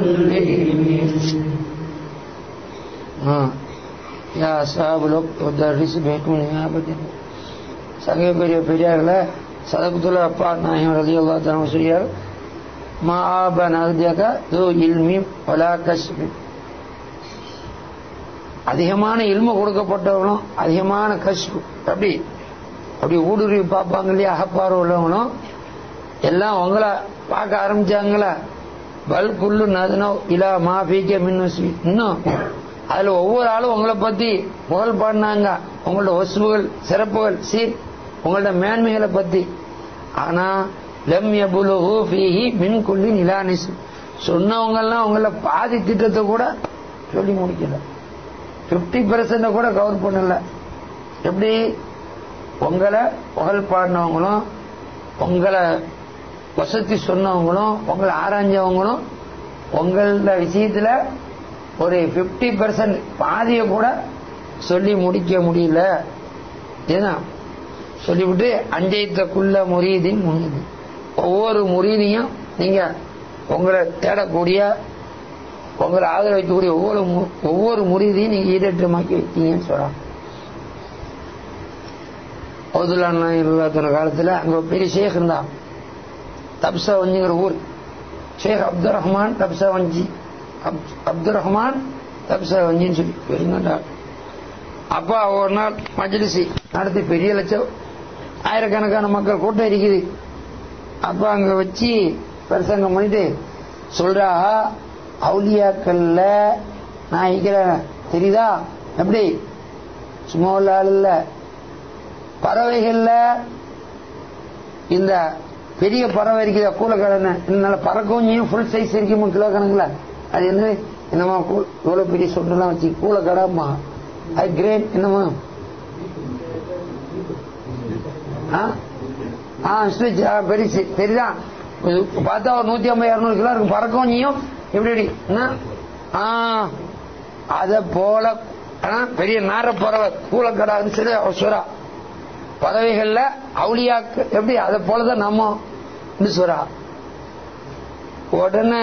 हाँ या सब लोग उदर्रिस भेटून ஞாபகம் சகை பெரிய பெரியார்கள சதகுத்துல அப்பா நாயம் ரதி அல்லா தரம் சொல்லியார் மாப நகதியாக தோ இல்மி ஒலா கஷ்மி அதிகமான இல்ம கொடுக்கப்பட்டவனும் அதிகமான கஷ்பு அப்படி அப்படி ஊடுருவி பார்ப்பாங்க இல்லையா அகப்பார்வை உள்ளவங்களும் எல்லாம் உங்களை பார்க்க ஆரம்பிச்சாங்களா பல் குள்ளு நதுனோ இலா மாஃபிக்க மின்னுசி இன்னும் அதுல ஒவ்வொரு ஆளும் உங்களை பத்தி புகழ் பாடினாங்க உங்களோட ஒசுவுகள் சிறப்புகள் சீர் உங்களோட மேன்மைகளை பத்தி ஆனா லம் யபுலுஹு ஃபீஹி மின் குல்லி நிலானிஸ் சொன்னவங்க எல்லாம் உங்களை பாதி திட்டத்தை கூட சொல்லி முடிக்கல பிப்டி பெர்சன்ட் கூட கவர் பண்ணல எப்படி உங்களை புகழ் பாடினவங்களும் உங்களை வசதி சொன்னவங்களும் உங்களை ஆராய்ஞ்சவங்களும் உங்களோட விஷயத்துல ஒரு பிப்டி பெர்சன்ட் பாதிய கூட சொல்லி முடிக்க முடியல ஏன்னா சொல்லிவிட்டு அஞ்சயத்தக்குள்ள முறியதின் முனிது ஒவ்வொரு முறியதையும் நீங்க உங்களை தேடக்கூடிய உங்களை ஆதரவு வைக்கக்கூடிய ஒவ்வொரு மு- ஒவ்வொரு முறியதையும் நீங்க ஈடேற்றமாக்கி வைக்கீங்கன்னு சொல்றாங்க அப்துல்லா காலத்துல அங்க ஒரு பெரிய ஷேக் இருந்தான் தப்சா வஞ்சிங்கிற ஊர் ஷேக் அப்துல் ரஹ்மான் தப்சா வஞ்சி அப்- அப்துல் ரஹ்மான் தப்சா வஞ்சின்னு சொல்லி பெருங்கண்டா அப்பா ஒரு நாள் மஜ்லிசி நடத்தி பெரிய லட்சம் ஆயிரக்கணக்கான மக்கள் கூட்டம் இருக்குது அப்ப அங்க வச்சு பிரசங்கம் பண்ணிட்டு சொல்றா அவுலியாக்கள்ல நான் இருக்கிறேன் தெரியுதா எப்படி சும்மா உள்ள ஆள் இல்ல பறவைகள்ல இந்த பெரிய பறவை இருக்குது கூலக்கடனை நல்ல பறக்கவும் செய்யும் ஃபுல் சைஸ் இருக்குமா கிலோ கணக்குல அது என்ன என்னமா கூ- இவ்வளவு பெரிய சொட்டெல்லாம் வச்சு கூலக்கடாமா அது கிரேட் என்னமா ஆ? ஆ ஸ்விட்ச் ஆ, பெருசு சரிதான் இது பார்த்தா ஒரு நூத்தி ஐம்பது இருநூறு கிலோ இருக்கும் பறக்கவும் செய்யும் எப்படி எப்படி என்ன? ஆ அத போல ஆ, பெரிய நார பறவை கூலக்கடான்னு சொல்லி அவ சொல்றா பறவைகள்ல அவுளியாக்கு எப்படி அதை போலதான் நம்ம ன்னு சொல்றா உடனே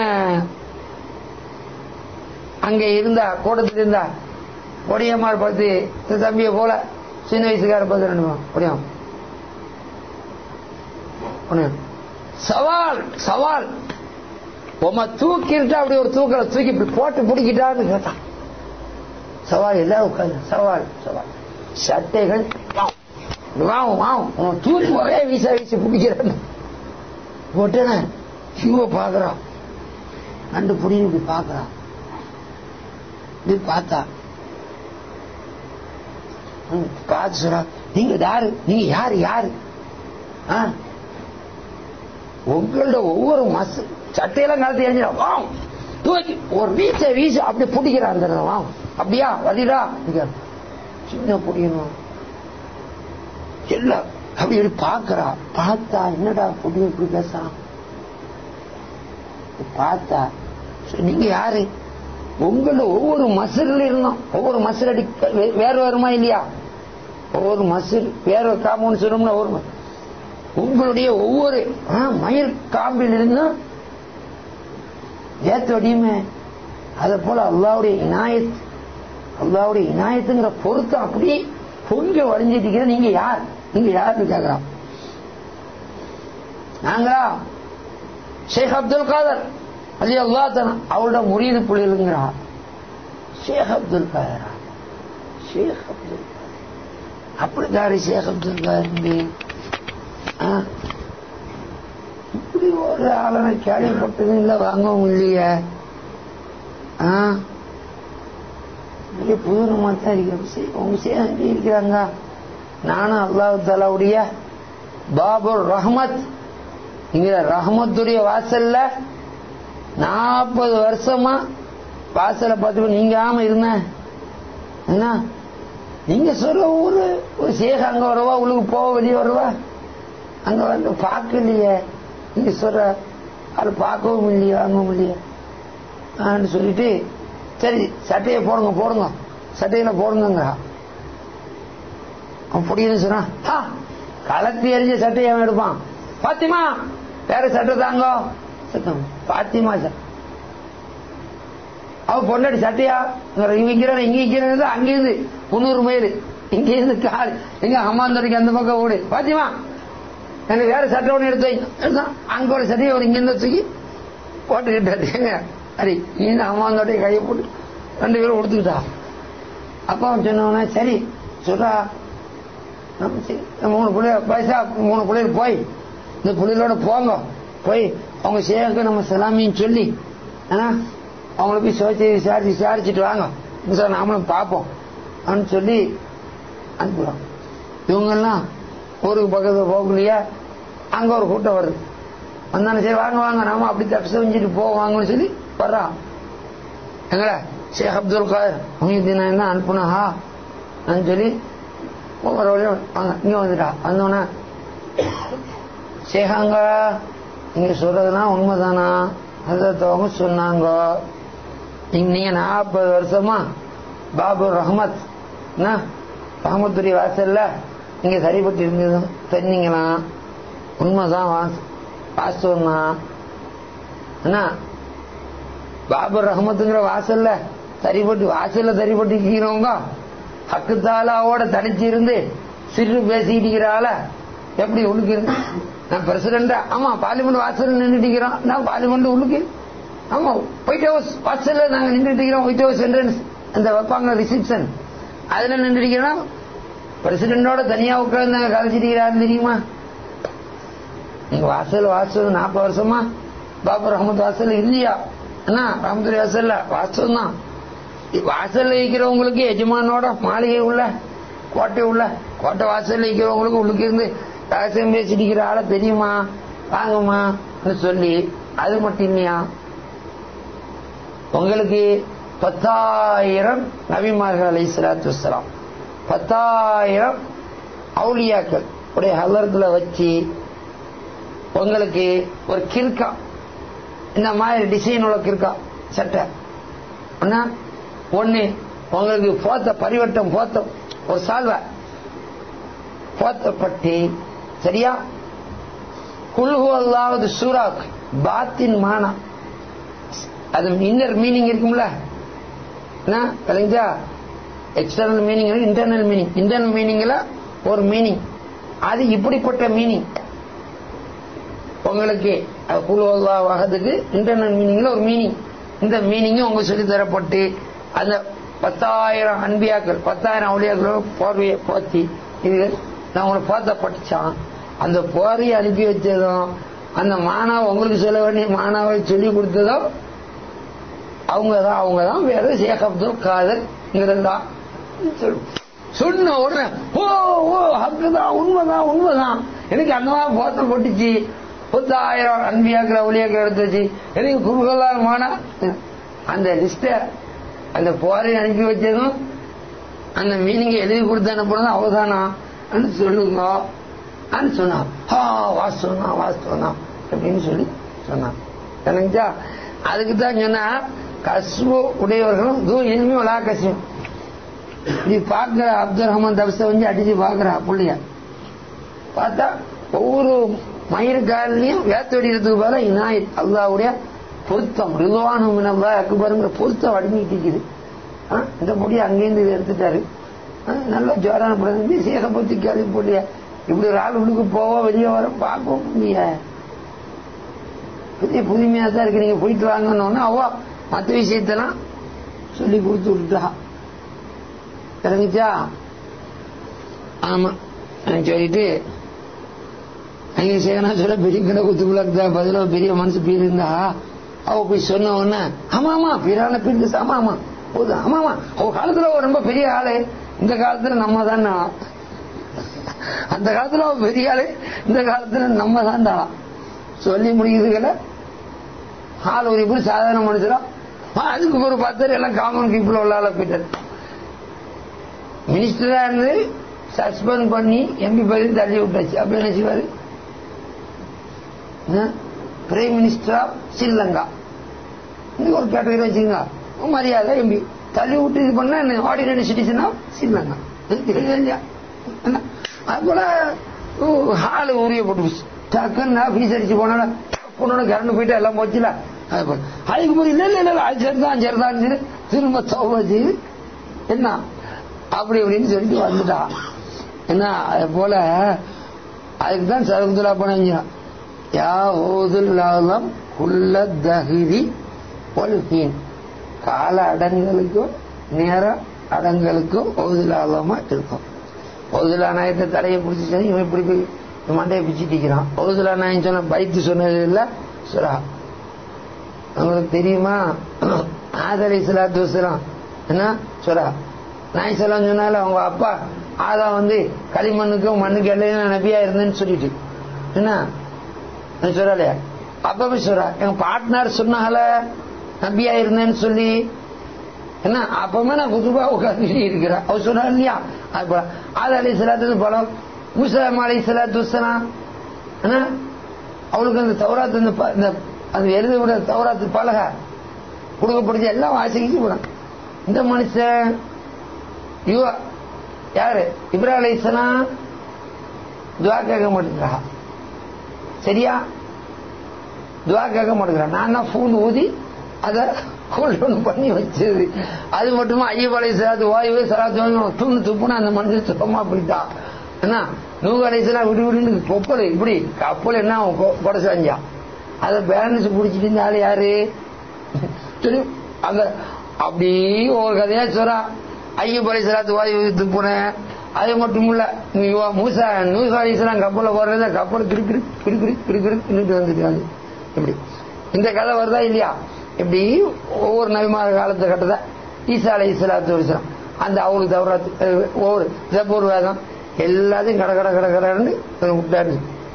அங்க இருந்தா கூட்டத்தில் இருந்தா ஒடியம்மாள் பார்த்து இந்த தம்பியை போல சின்ன வயசுக்கார பார்த்து ரெண்டு ஒடியம் சவால் சவால் உம தூக்கிட்டா அப்படி ஒரு தூக்கல தூக்கி இப்படி போட்டு பிடிக்கிட்டான்னு கேட்டான் சவால் எல்லாரும் உட்காந்து சவால் சவால் சட்டைகள் வாவும் வாவும் உன் தூக்கி ஒரே வீசா வீசி பிடிக்கிறான்னு உடனே ஷூவை பார்க்கறான் நண்டு புடின்னு இப்படி பார்க்கறான் இப்படி பார்த்தா ம், பார்த்து சொல்றா நீங்க யாரு நீங்க யாரு யாரு ஆ? உங்களோட ஒவ்வொரு மசு சட்டையெல்லாம் கலத்தி எரிஞ்சிடா வா தூக்கி ஒரு வீச வீச அப்படி பிடிக்கிறான் அந்த இடத்துல, வா அப்படியா வலிடா சின்ன பிடிக்கணும் எல்லாம் அப்படி இப்படி பாக்குறா பார்த்தா என்னடா புடி இப்படி பேசுறான் பார்த்தா சரி, நீங்க யாரு உங்களோட ஒவ்வொரு மசில் இருந்தோம் ஒவ்வொரு மசில் அடி வே- வேற வருமா இல்லையா ஒவ்வொரு மசில் வேற ஒரு காம்பவுண்ட் சொல்லணும்னா ஒரு ம- உங்களுடைய ஒவ்வொரு ஆ, மயில் காம்பில் இருந்தும் ஏத்து அடியுமே அதை போல அல்லாவுடைய இனாயத் அல்லாவுடைய இனாயத்துங்கிற பொருத்தம் அப்படியே பொங்க வழிஞ்சிட்டு இருக்கிறது. நீங்க யார் நீங்க யாருன்னு கேக்குறான் நாங்களா ஷேக் அப்துல் காதர் அலி அல்லா தன் அவளோட முறியது புள்ளிலுங்கிறா ஷேக் அப்துல் காதரா ஷேக் அப்துல் காதர் அப்படிக்காரு ஷேக் அப்துல் காதர் ஆ? இப்படி ஒரு ஆளனை கேள்விப்பட்டதும் இல்லை வாங்கவும் இல்லையே ஆ? பெரிய புதுரமா தான் இருக்கிற சரி, உங்க சேர்ந்து இருக்கிறாங்க நானும் அல்லாஹ் தாலாவுடைய பாபுர் ரஹ்மத் இங்க ரஹ்மத்துடைய வாசல்ல நாற்பது வருஷமா வாசலை பார்த்து நீங்க ஆம இருந்தேன் என்ன நீங்க சொல்ற ஊரு ஒரு சேக அங்க வருவா உள்ளுக்கு போக வெளியே வருவா அங்க வந்து பார்க்கலையே நீங்க சொல்ற அது பார்க்கவும் இல்லையே வாங்கவும் இல்லையே ஆன்னு சொல்லிட்டு சரி சட்டையை போடுங்க போடுங்க சட்டையில போடுங்க அவன் புடிக்குன்னு சொன்னான் "ஆ, கலத்தி எறிஞ்ச சட்டையை அவன் எடுப்பான் பாத்திமா வேற சட்டை தாங்க சத்தம் பாத்திமா சார் அவ பொண்டாடி சட்டையா இங்க விற்கிறேன் இங்க விற்கிறேன் அங்கிருந்து முந்நூறு மைல் இங்க இருந்து கால் எங்க அம்மாந்தோடைக்கு அந்த பக்கம் ஓடு பாத்தியமா எனக்கு வேற சட்டை ஒன்று எடுத்து வை. எடுத்தான் அங்க ஒரு சட்டையை ஒரு இங்க இருந்து தூக்கி போட்டுக்கிட்டாரு அடி நீ அம்மாந்தோடைய கையை போட்டு ரெண்டு பேரும் கொடுத்துக்கிட்டா அப்பா அவன் சொன்னவன சரி சொல்றா நம்ம சரி, இந்த மூணு புள்ளி வயசா மூணு புள்ளைகள் போய் இந்த புள்ளைகளோட போங்க போய் அவங்க சேகக்கு நம்ம சலாமின்னு சொல்லி ஆ, அவங்கள போய் சோச்சு விசாரிச்சு விசாரிச்சுட்டு வாங்க சார் நாமளும் பார்ப்போம் அப்படின்னு சொல்லி அனுப்புறோம் இவங்கெல்லாம் ஊருக்கு பக்கத்தில் போகலையா அங்க ஒரு கூட்டம் வருது வந்தாலும் சரி வாங்க வாங்க நாம அப்படி தப்பு செஞ்சுட்டு போவாங்கன்னு சொல்லி வர்றான் எங்கள ஷேக் அப்துல் காதர் முஹிதீன் என்ன அனுப்புனா சொல்லி ஒவ்வொரு வழியும் வாங்க இங்க வந்துட்டா வந்தோடனே ஷேகாங்க நீங்க சொல்றதுனா உண்மைதானா ஹசரத்தவங்க சொன்னாங்க நீங்க நீங்க நாற்பது வருஷமா பாபு ரஹமத் என்ன ரஹமத்துடைய வாசல்ல நீங்க சரிபட்டு இருந்தது தெரிஞ்சீங்களா உண்மைதான் வாஸ்- வாஸ்தவம் தான் என்ன பாபர் ரஹமத்துங்கிற வாசல்ல சரிபட்டு வாசல்ல சரிபட்டு இருக்கிறவங்க ஹக்குத்தாலாவோட தனிச்சு இருந்து சிறு பேசிக்கிட்டு ஆள எப்படி உள்ளுக்கு இருந்து நான் பிரசிடண்டா ஆமா பார்லிமெண்ட் வாசல்ல நின்றுட்டு இருக்கிறோம் நான் பார்லிமெண்ட் உள்ளுக்கு ஆமா ஒயிட் ஹவுஸ் வாசல்ல நாங்க நின்றுட்டு இருக்கிறோம் ஒயிட் ஹவுஸ் என்ட்ரன்ஸ் அந்த வைப்பாங்க ரிசப்ஷன் அதுல நின்றுட்டு இருக்கிறோம் பிரசிடண்டோட தனியா உட்கார்ந்து நாங்க கதைச்சிட்டு இருக்கிறாரு தெரியுமா நீங்க வாசல் வாசல் நாற்பது வருஷமா பாபு ரஹமத் வாசல் இல்லையா என்ன ரஹமத்துடைய வாசல்ல வாசல் தான் வாசல்ல இருக்கிறவங்களுக்கு எஜமானோட மாளிகை உள்ள கோட்டை உள்ள கோட்டை வாசல்ல இருக்கிறவங்களுக்கு உள்ளுக்கு இருந்து ரகசியம் பேசிட்டு இருக்கிற ஆள தெரியுமா வாங்கம்மா சொல்லி அது மட்டும் இல்லையா உங்களுக்கு பத்தாயிரம் நபிமார்கள் அலை சலாத்து வசலாம் பத்தாயிரம் அவுலியாக்கள் உடைய ஹலர்களை வச்சு உங்களுக்கு ஒரு கிறுக்கா இந்த மாதிரி டிசைன் உள்ள கிறுக்கா சட்டை ஒன்னா ஒண்ணு உங்களுக்கு போத்த பரிவட்டம் போத்தம் ஒரு சால்வை போத்தப்பட்டு சரியா குல்ஹு அல்லாவது சூராக் பாத்தின் மானா அது இன்னர் மீனிங் இருக்கும்ல என்ன விளங்குச்சா external meaning internal meaning internal மீனிங்ல ஒரு மீனிங் அது இப்படிப்பட்ட மீனிங் உங்களுக்கு குழுவாகிறதுக்கு இன்டர்னல் மீனிங்ல ஒரு மீனிங் இந்த மீனிங் உங்களுக்கு சொல்லி தரப்பட்டு அந்த பத்தாயிரம் அன்பியாக்கள் பத்தாயிரம் அவளியாக்களோட போர்வையை போத்தி இது நான் உங்களை பார்த்த படிச்சான் அந்த போர்வையை அனுப்பி வச்சதும் அந்த மாணவ உங்களுக்கு சொல்ல வேண்டிய மாணவரை சொல்லி கொடுத்ததும் அவங்க தான் அவங்க தான் வேற ஷேக் அப்துல் காதர் தான் சொன்ன உடனே ஓ ஓ ஹக்குதான் உண்மைதான் உண்மைதான் எனக்கு அந்த மாதிரி போத்தல் போட்டுச்சு பத்தாயிரம் அன்பியாக்கிற ஒளியாக்கிற எடுத்துச்சு எனக்கு குறுகலாமான அந்த லிஸ்ட அந்த போரை அனுப்பி வச்சதும் அந்த மீனிங் எழுதி கொடுத்து அனுப்புனதும் அவதானா சொல்லுங்க சொன்னான் ஆ வாஸ்தவம் வாஸ்தவம் தான் அப்படின்னு சொல்லி சொன்னான் எனக்குச்சா அதுக்கு தான் சொன்னா கஸ்பு உடையவர்களும் தூ இனிமே வளா கசியும் நீ பாக்குற அப்துல் ரஹ்மான் தபச வந்து அடிச்சு பாக்குற புள்ளைய பார்த்தா ஒவ்வொரு மயிர் காலிலையும் வேத்தடிக்கிறதுக்கு போல இனாயத் அல்லாவுடைய பொருத்தம் ரிதுவானும் மினல்லா அக்பருங்கிற பொருத்தம் அடிமைட்டு இருக்குது ஆ, இந்த முடியை அங்கேருந்து இதை எடுத்துட்டாரு ஆ, நல்ல ஜோரான படம் சேக பத்தி கேள்வி போட்டிய இப்படி ஒரு ஆள் உள்ளுக்கு போவோம் வெளியே வர பார்க்கவும் முடிய புதிய புதுமையா தான் இருக்கு நீங்க போயிட்டு வாங்கன்னு அவ மற்ற விஷயத்தெல்லாம் சொல்லி கொடுத்து விட்டுட்டா தெரிஞ்சுச்சா ஆமா எனக்கு சொல்லிட்டு அங்கே சேகனா சொல்ல பெரிய கடை குத்துக்குள்ளா பதிலா பெரிய மனசு பீர் இருந்தா அவ போய் சொன்ன உடனே ஆமா ஆமா பீரான பீர் ஆமா ஆமா போது ஆமா ஆமா அவ காலத்துல அவ ரொம்ப பெரிய ஆளு இந்த காலத்துல நம்ம தான் அந்த காலத்துல அவ பெரிய ஆளு இந்த காலத்துல நம்ம தான் சொல்லி முடியுதுல ஆள் ஒரு இப்படி சாதாரண மனுஷரா அதுக்கு ஒரு பத்து எல்லாம் காமன் பீப்புள் உள்ள ஆள போயிட்டாரு மினிஸ்டரா இருந்து சஸ்பெண்ட் பண்ணி எம்பி பதவி தள்ளி விட்டாச்சு அப்படி என்ன செய்வாரு பிரைம் மினிஸ்டர் ஆஃப் ஸ்ரீலங்கா இந்த ஒரு கேட்டகரி வச்சுங்க மரியாதை எம்பி தள்ளி விட்டு இது பண்ணா ஆர்டினரி சிட்டிசன் ஆஃப் ஸ்ரீலங்கா இல்லையா அது போல ஹாலு உரிய போட்டு டக்குன்னு ஃபீஸ் அடிச்சு போனால பொண்ணோட கரண்ட் போயிட்டு எல்லாம் போச்சுல அது போல. அதுக்கு போய் இல்ல இல்ல இல்ல அது சரிதான் சரிதான் சொல்லி திரும்ப தௌபா செய்து என்ன அப்படி இப்படின்னு சொல்லிட்டு வந்துட்டான் என்ன அது போல அதுக்கு தான் சரகுதுலா பண்ண யா ஓதுல்லாதம் குள்ள தகிரி ஒல்கீன் கால அடங்களுக்கும் நேர அடங்களுக்கும் ஓதுலாதமா இருக்கும் ஓதுலா நாயத்தை தலையை பிடிச்சிட்டு இவன் இப்படி போய் இவன் மண்டையை பிச்சுட்டிக்கிறான் ஓதுலா நாயன் சொன்ன பைத்து சொன்னது இல்ல சுரா உங்களுக்கு தெரியுமா ஆதலை சலாத்து வசலாம் என்ன சுரா நாய் சலாம் சொன்னால அவங்க அப்பா ஆதா வந்து களிமண்ணுக்கும் மண்ணுக்கு இடையில நபியா இருந்தேன்னு சொல்லிட்டு என்ன சொல்லலையா அப்பவே சொல்றா எங்க பார்ட்னர் சொன்னால நபியா இருந்தேன்னு சொல்லி என்ன அப்பவுமே நான் குதுபா உட்காந்து இருக்கிறேன் அவர் சொன்னார் இல்லையா அது ஆத அலி சலாத்து பலம் முஸ்லாம் அலி சலாத்து வசலாம் என்ன அவளுக்கு அந்த தௌராத்து அந்த ப- இந்த அது எழுத விட தௌராத்து பலக கொடுக்கப்படுச்சு எல்லாம் வாசிக்கிச்சு போறான் இந்த மனுஷன் இவ யாரு இப்ராஹிம் அலைஹிஸ்ஸலாம் துவா கேட்க மாட்டேங்கிறா சரியா துவா கேட்க மாட்டேங்கிறா நான் தான் ஃபூன் ஊதி அதை கொண்டு பண்ணி வச்சது அது மட்டுமா ஐயப் அலைஹிஸ்ஸலாத்து வாயுவே சலாத்து தூணு துப்புன்னு அந்த மனுஷன் சுத்தமா போயிட்டான் என்ன நூறு அலைஹிஸ்ஸலாம் விடு விடுன்னு கொப்பல் இப்படி கப்பல் என்ன அவன் கொ- கொடை செஞ்சான் அதை பேலன்ஸ் பிடிச்சிட்டு இருந்த ஆளு யாரு சரி அங்க அப்படி ஒரு கதையா சொல்றா ஐயப் அலைஹிஸ்ஸலாத்து வாயு துப்புனேன் அது மட்டும் இல்ல இவ மூசா நூசா அலிஸ்லாம் கப்பல்ல போறத கப்பல் கிடுக்கிடு கிடுக்கிடு கிடுக்கிடு நின்றுட்டு வந்துருக்காங்க இப்படி இந்த கதை வருதா இல்லையா இப்படி ஒவ்வொரு நபிமார காலத்து கட்டத ஈசா அலை இஸ்லாத்து வருஷம் அந்த அவளுக்கு தவறாத்து ஒவ்வொரு ஜப்பூர் வேதம் எல்லாத்தையும் கட கட கட கடன்னு விட்டாரு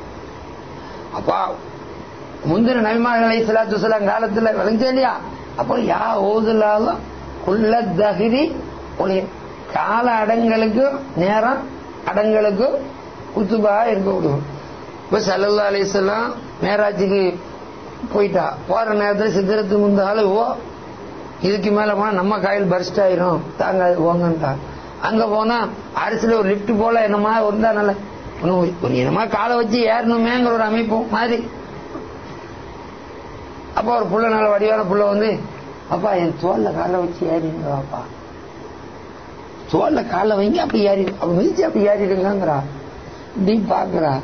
அப்பா முந்தின நபிமார்கள் அலை இஸ்லாத்து வசலாம் காலத்துல விளைஞ்சா இல்லையா அப்போ யா ஓதுலாலும் குள்ள தகுதி ஒளி கால அடங்களுக்கும் நேரம் அடங்களுக்கும் குத்துபா இருக்க விடுவோம் இப்ப சல்லல்லா அலிஸ்லாம் மேராஜுக்கு போயிட்டா போற நேரத்தில் சித்திரத்து முந்தாலும் ஓ இதுக்கு மேல போனா நம்ம காயில் பர்ஸ்ட் ஆயிரும் தாங்க அது போங்கன்ட்டா அங்க போனா அரசுல ஒரு லிப்ட் போல என்னமா இருந்தா நல்ல ஒண்ணும் ஒரு என்னமா காலை வச்சு ஏறணுமேங்கிற ஒரு அமைப்பு மாதிரி அப்ப ஒரு புள்ள நல்ல வடிவான புள்ள வந்து அப்பா என் தோல்ல காலை வச்சு ஏறிங்க அப்பா தோல்ல காலை வைங்க அப்படி ஏறி அப்படி மிதிச்சு அப்படி ஏறிடுங்கிறா இப்படி பாக்குறா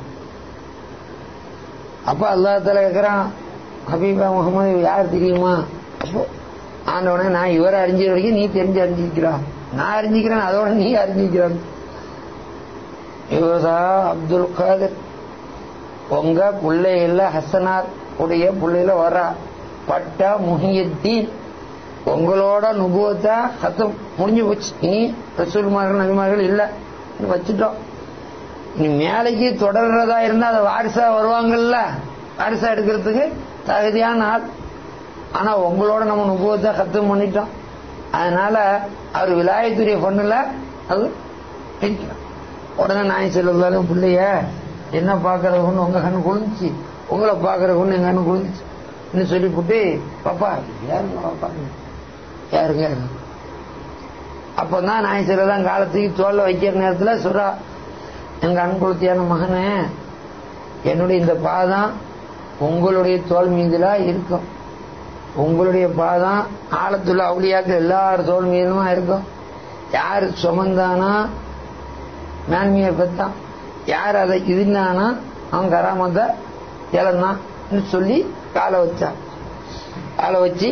அப்ப அல்லாஹால கேக்குறான் ஹபீபா முகமது யார் தெரியுமா அப்போ ஆண்டவனே நான் இவரை அறிஞ்ச வரைக்கும் நீ தெரிஞ்சு அறிஞ்சிக்கிறா நான் அறிஞ்சிக்கிறேன் அதோட நீ அறிஞ்சிக்கிறான் இவர்தா அப்துல் காதர் உங்க பிள்ளைகள ஹசனார் உடைய பிள்ளையில வரா பட்டா முஹியத்தீன் உங்களோட நுபுவத்தா சத்தம் முடிஞ்சு போச்சு இனி ரசூல்மார்கள் நபிமார்கள் இல்ல இன்னும் வச்சுட்டோம் இனி மேலைக்கு தொடர்றதா இருந்தா அதை வாரிசா வருவாங்கல்ல வாரிசா எடுக்கிறதுக்கு தகுதியான ஆள் ஆனா உங்களோட நம்ம நுபுவத்தை கத்தம் பண்ணிட்டோம் அதனால அவர் விலாயத்துடைய பொண்ணுல அது பிரிக்கலாம் உடனே நாய் செல்வதாலும் பிள்ளைய என்ன பாக்குற பொண்ணு உங்க கண்ணு குளிஞ்சி உங்களை பாக்குற பொண்ணு எங்க கண்ணு குளிஞ்சி இன்னும் சொல்லிவிட்டு பாப்பா யாருங்க பாப்பா யாருங்க அப்பதான் நாய் செல்வதான் காலத்துக்கு தோல்ல வைக்கிற நேரத்துல சுறா எங்க அன்புறுத்தியான மகனே என்னுடைய இந்த பாதம் உங்களுடைய தோல் மீதுல இருக்கும் உங்களுடைய பாதம் ஆழத்துள்ள அவுளியாக்கள் எல்லார் தோல் மீதுமா இருக்கும் யார் சுமந்தானா மேன்மையை பெற்றான் யார் அதை இருந்தானா அவன் கராமத்தை இழந்தான் சொல்லி காலை வச்சான் காலை வச்சு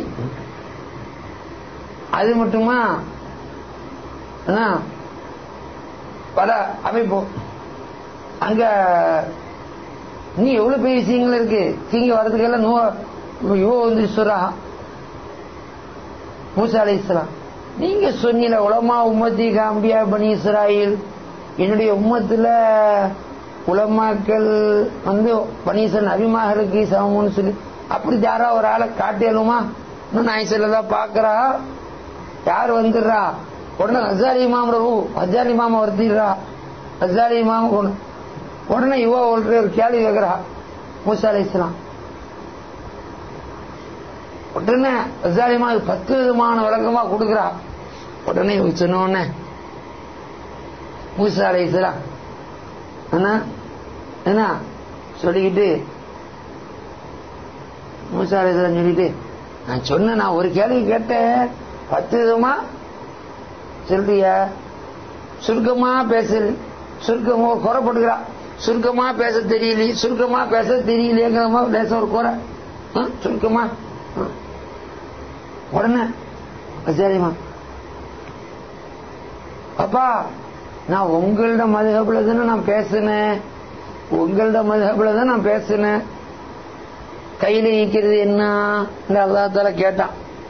அது மட்டுமா என்ன பல அமைப்பு அங்க நீ எவ்வளவு பெரிய விஷயங்கள் இருக்கு தீங்க வர்றதுக்கெல்லாம் நோ யுவ வந்து சொல்றா மூசா அலை இஸ்லாம் நீங்க சொன்னீங்க உலமா உம்மத்தி காம்பியா பனி இஸ்ராயில் என்னுடைய உம்மத்துல உலமாக்கள் வந்து பனீசன் அபிமாகருக்கு சமம்னு சொல்லி அப்படி யாரா ஒரு ஆளை காட்டியலுமா இன்னும் நான் சொல்லதான் பாக்குறா யார் வந்துடுறா உடனே ஹசாரி இமாம் ரகு ஹசாரி இமாம வருத்திடுறா ஹசாரி இமாம் கொண்டு உடனே இவ ஒரு கேள்வி கேட்கிறா மூசா அலை இஸ்லாம் உடனே ஹசாரிமா பத்து விதமான விளக்கமா கொடுக்குறா உடனே இவ சொன்ன உடனே மூசா அலை இஸ்லாம் என்ன என்ன சொல்லிக்கிட்டு மூசா அலை இஸ்லாம் சொல்லிட்டு நான் சொன்னேன் நான் ஒரு கேள்வி கேட்டேன் பத்து விதமா சொல்றியா சுருக்கமா பேசு சுருக்கமா குறைப்படுகிறா சுருக்கமா பேச தெரியலையே சுருக்கமா பேச தெரியலையேங்கிற மாதிரி லேச ஒரு குறை ஆ, சுருக்கமா ஆ. உடனே சரிம்மா அப்பா நான் உங்களோட மதுகப்புல தானே நான் பேசினேன் உங்களோட மதுகப்புல தான் நான் பேசினேன் கையில ஈக்கிறது என்ன இந்த அல்லாத்தால கேட்டான்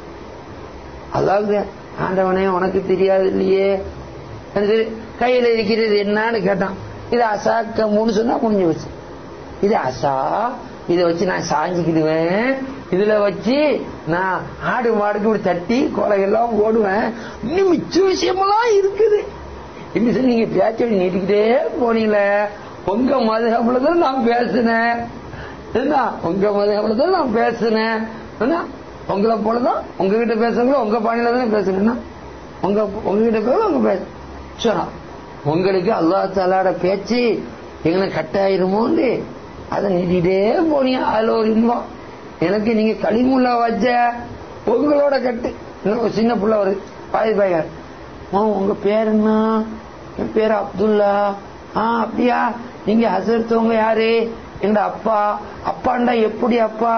அதாவது ஆண்டவனே உனக்கு தெரியாது இல்லையே அது சரி, கையில இருக்கிறது என்னன்னு கேட்டான் இது அசாக்கம்னு சொன்னா முடிஞ்சு வச்சு இது அசா இதை வச்சு நான் சாஞ்சிக்கிடுவேன் இதுல வச்சு நான் ஆடு மாடுக்கு இப்படி தட்டி கொலையெல்லாம் ஓடுவேன் இன்னும் மிச்ச விஷயமெல்லாம் இருக்குது இப்படி சொல்லி நீங்க பேச்சடி நீட்டிக்கிட்டே போனீங்களே உங்க மதுகப்புல தான் நான் பேசினேன் என்ன உங்க மதுகப்புல தான் நான் பேசினேன் என்ன உங்களை போலதான் உங்ககிட்ட பேசுறவங்களும் உங்க பாணியில தானே பேசுறேன்னா உங்க உங்ககிட்ட பேச உங்க பேச சொன்னா உங்களுக்கு அல்லா தாலாட பேச்சு எங்களை கட்டாயிருமோன்னு அதை நீட்டிகிட்டே போனீங்க அதுல ஒரு இன்பம் எனக்கு நீங்க களிமுல்லா வச்ச உங்களோட கட்டு இன்னும் ஒரு சின்ன புள்ள வருது பாதி பையன் "அம்மா, உங்க பேர் என்ன என் பேர் அப்துல்லா ஆ அப்படியா நீங்க ஹசரத்தவங்க யாரு எங்க அப்பா அப்பாண்டா எப்படி அப்பா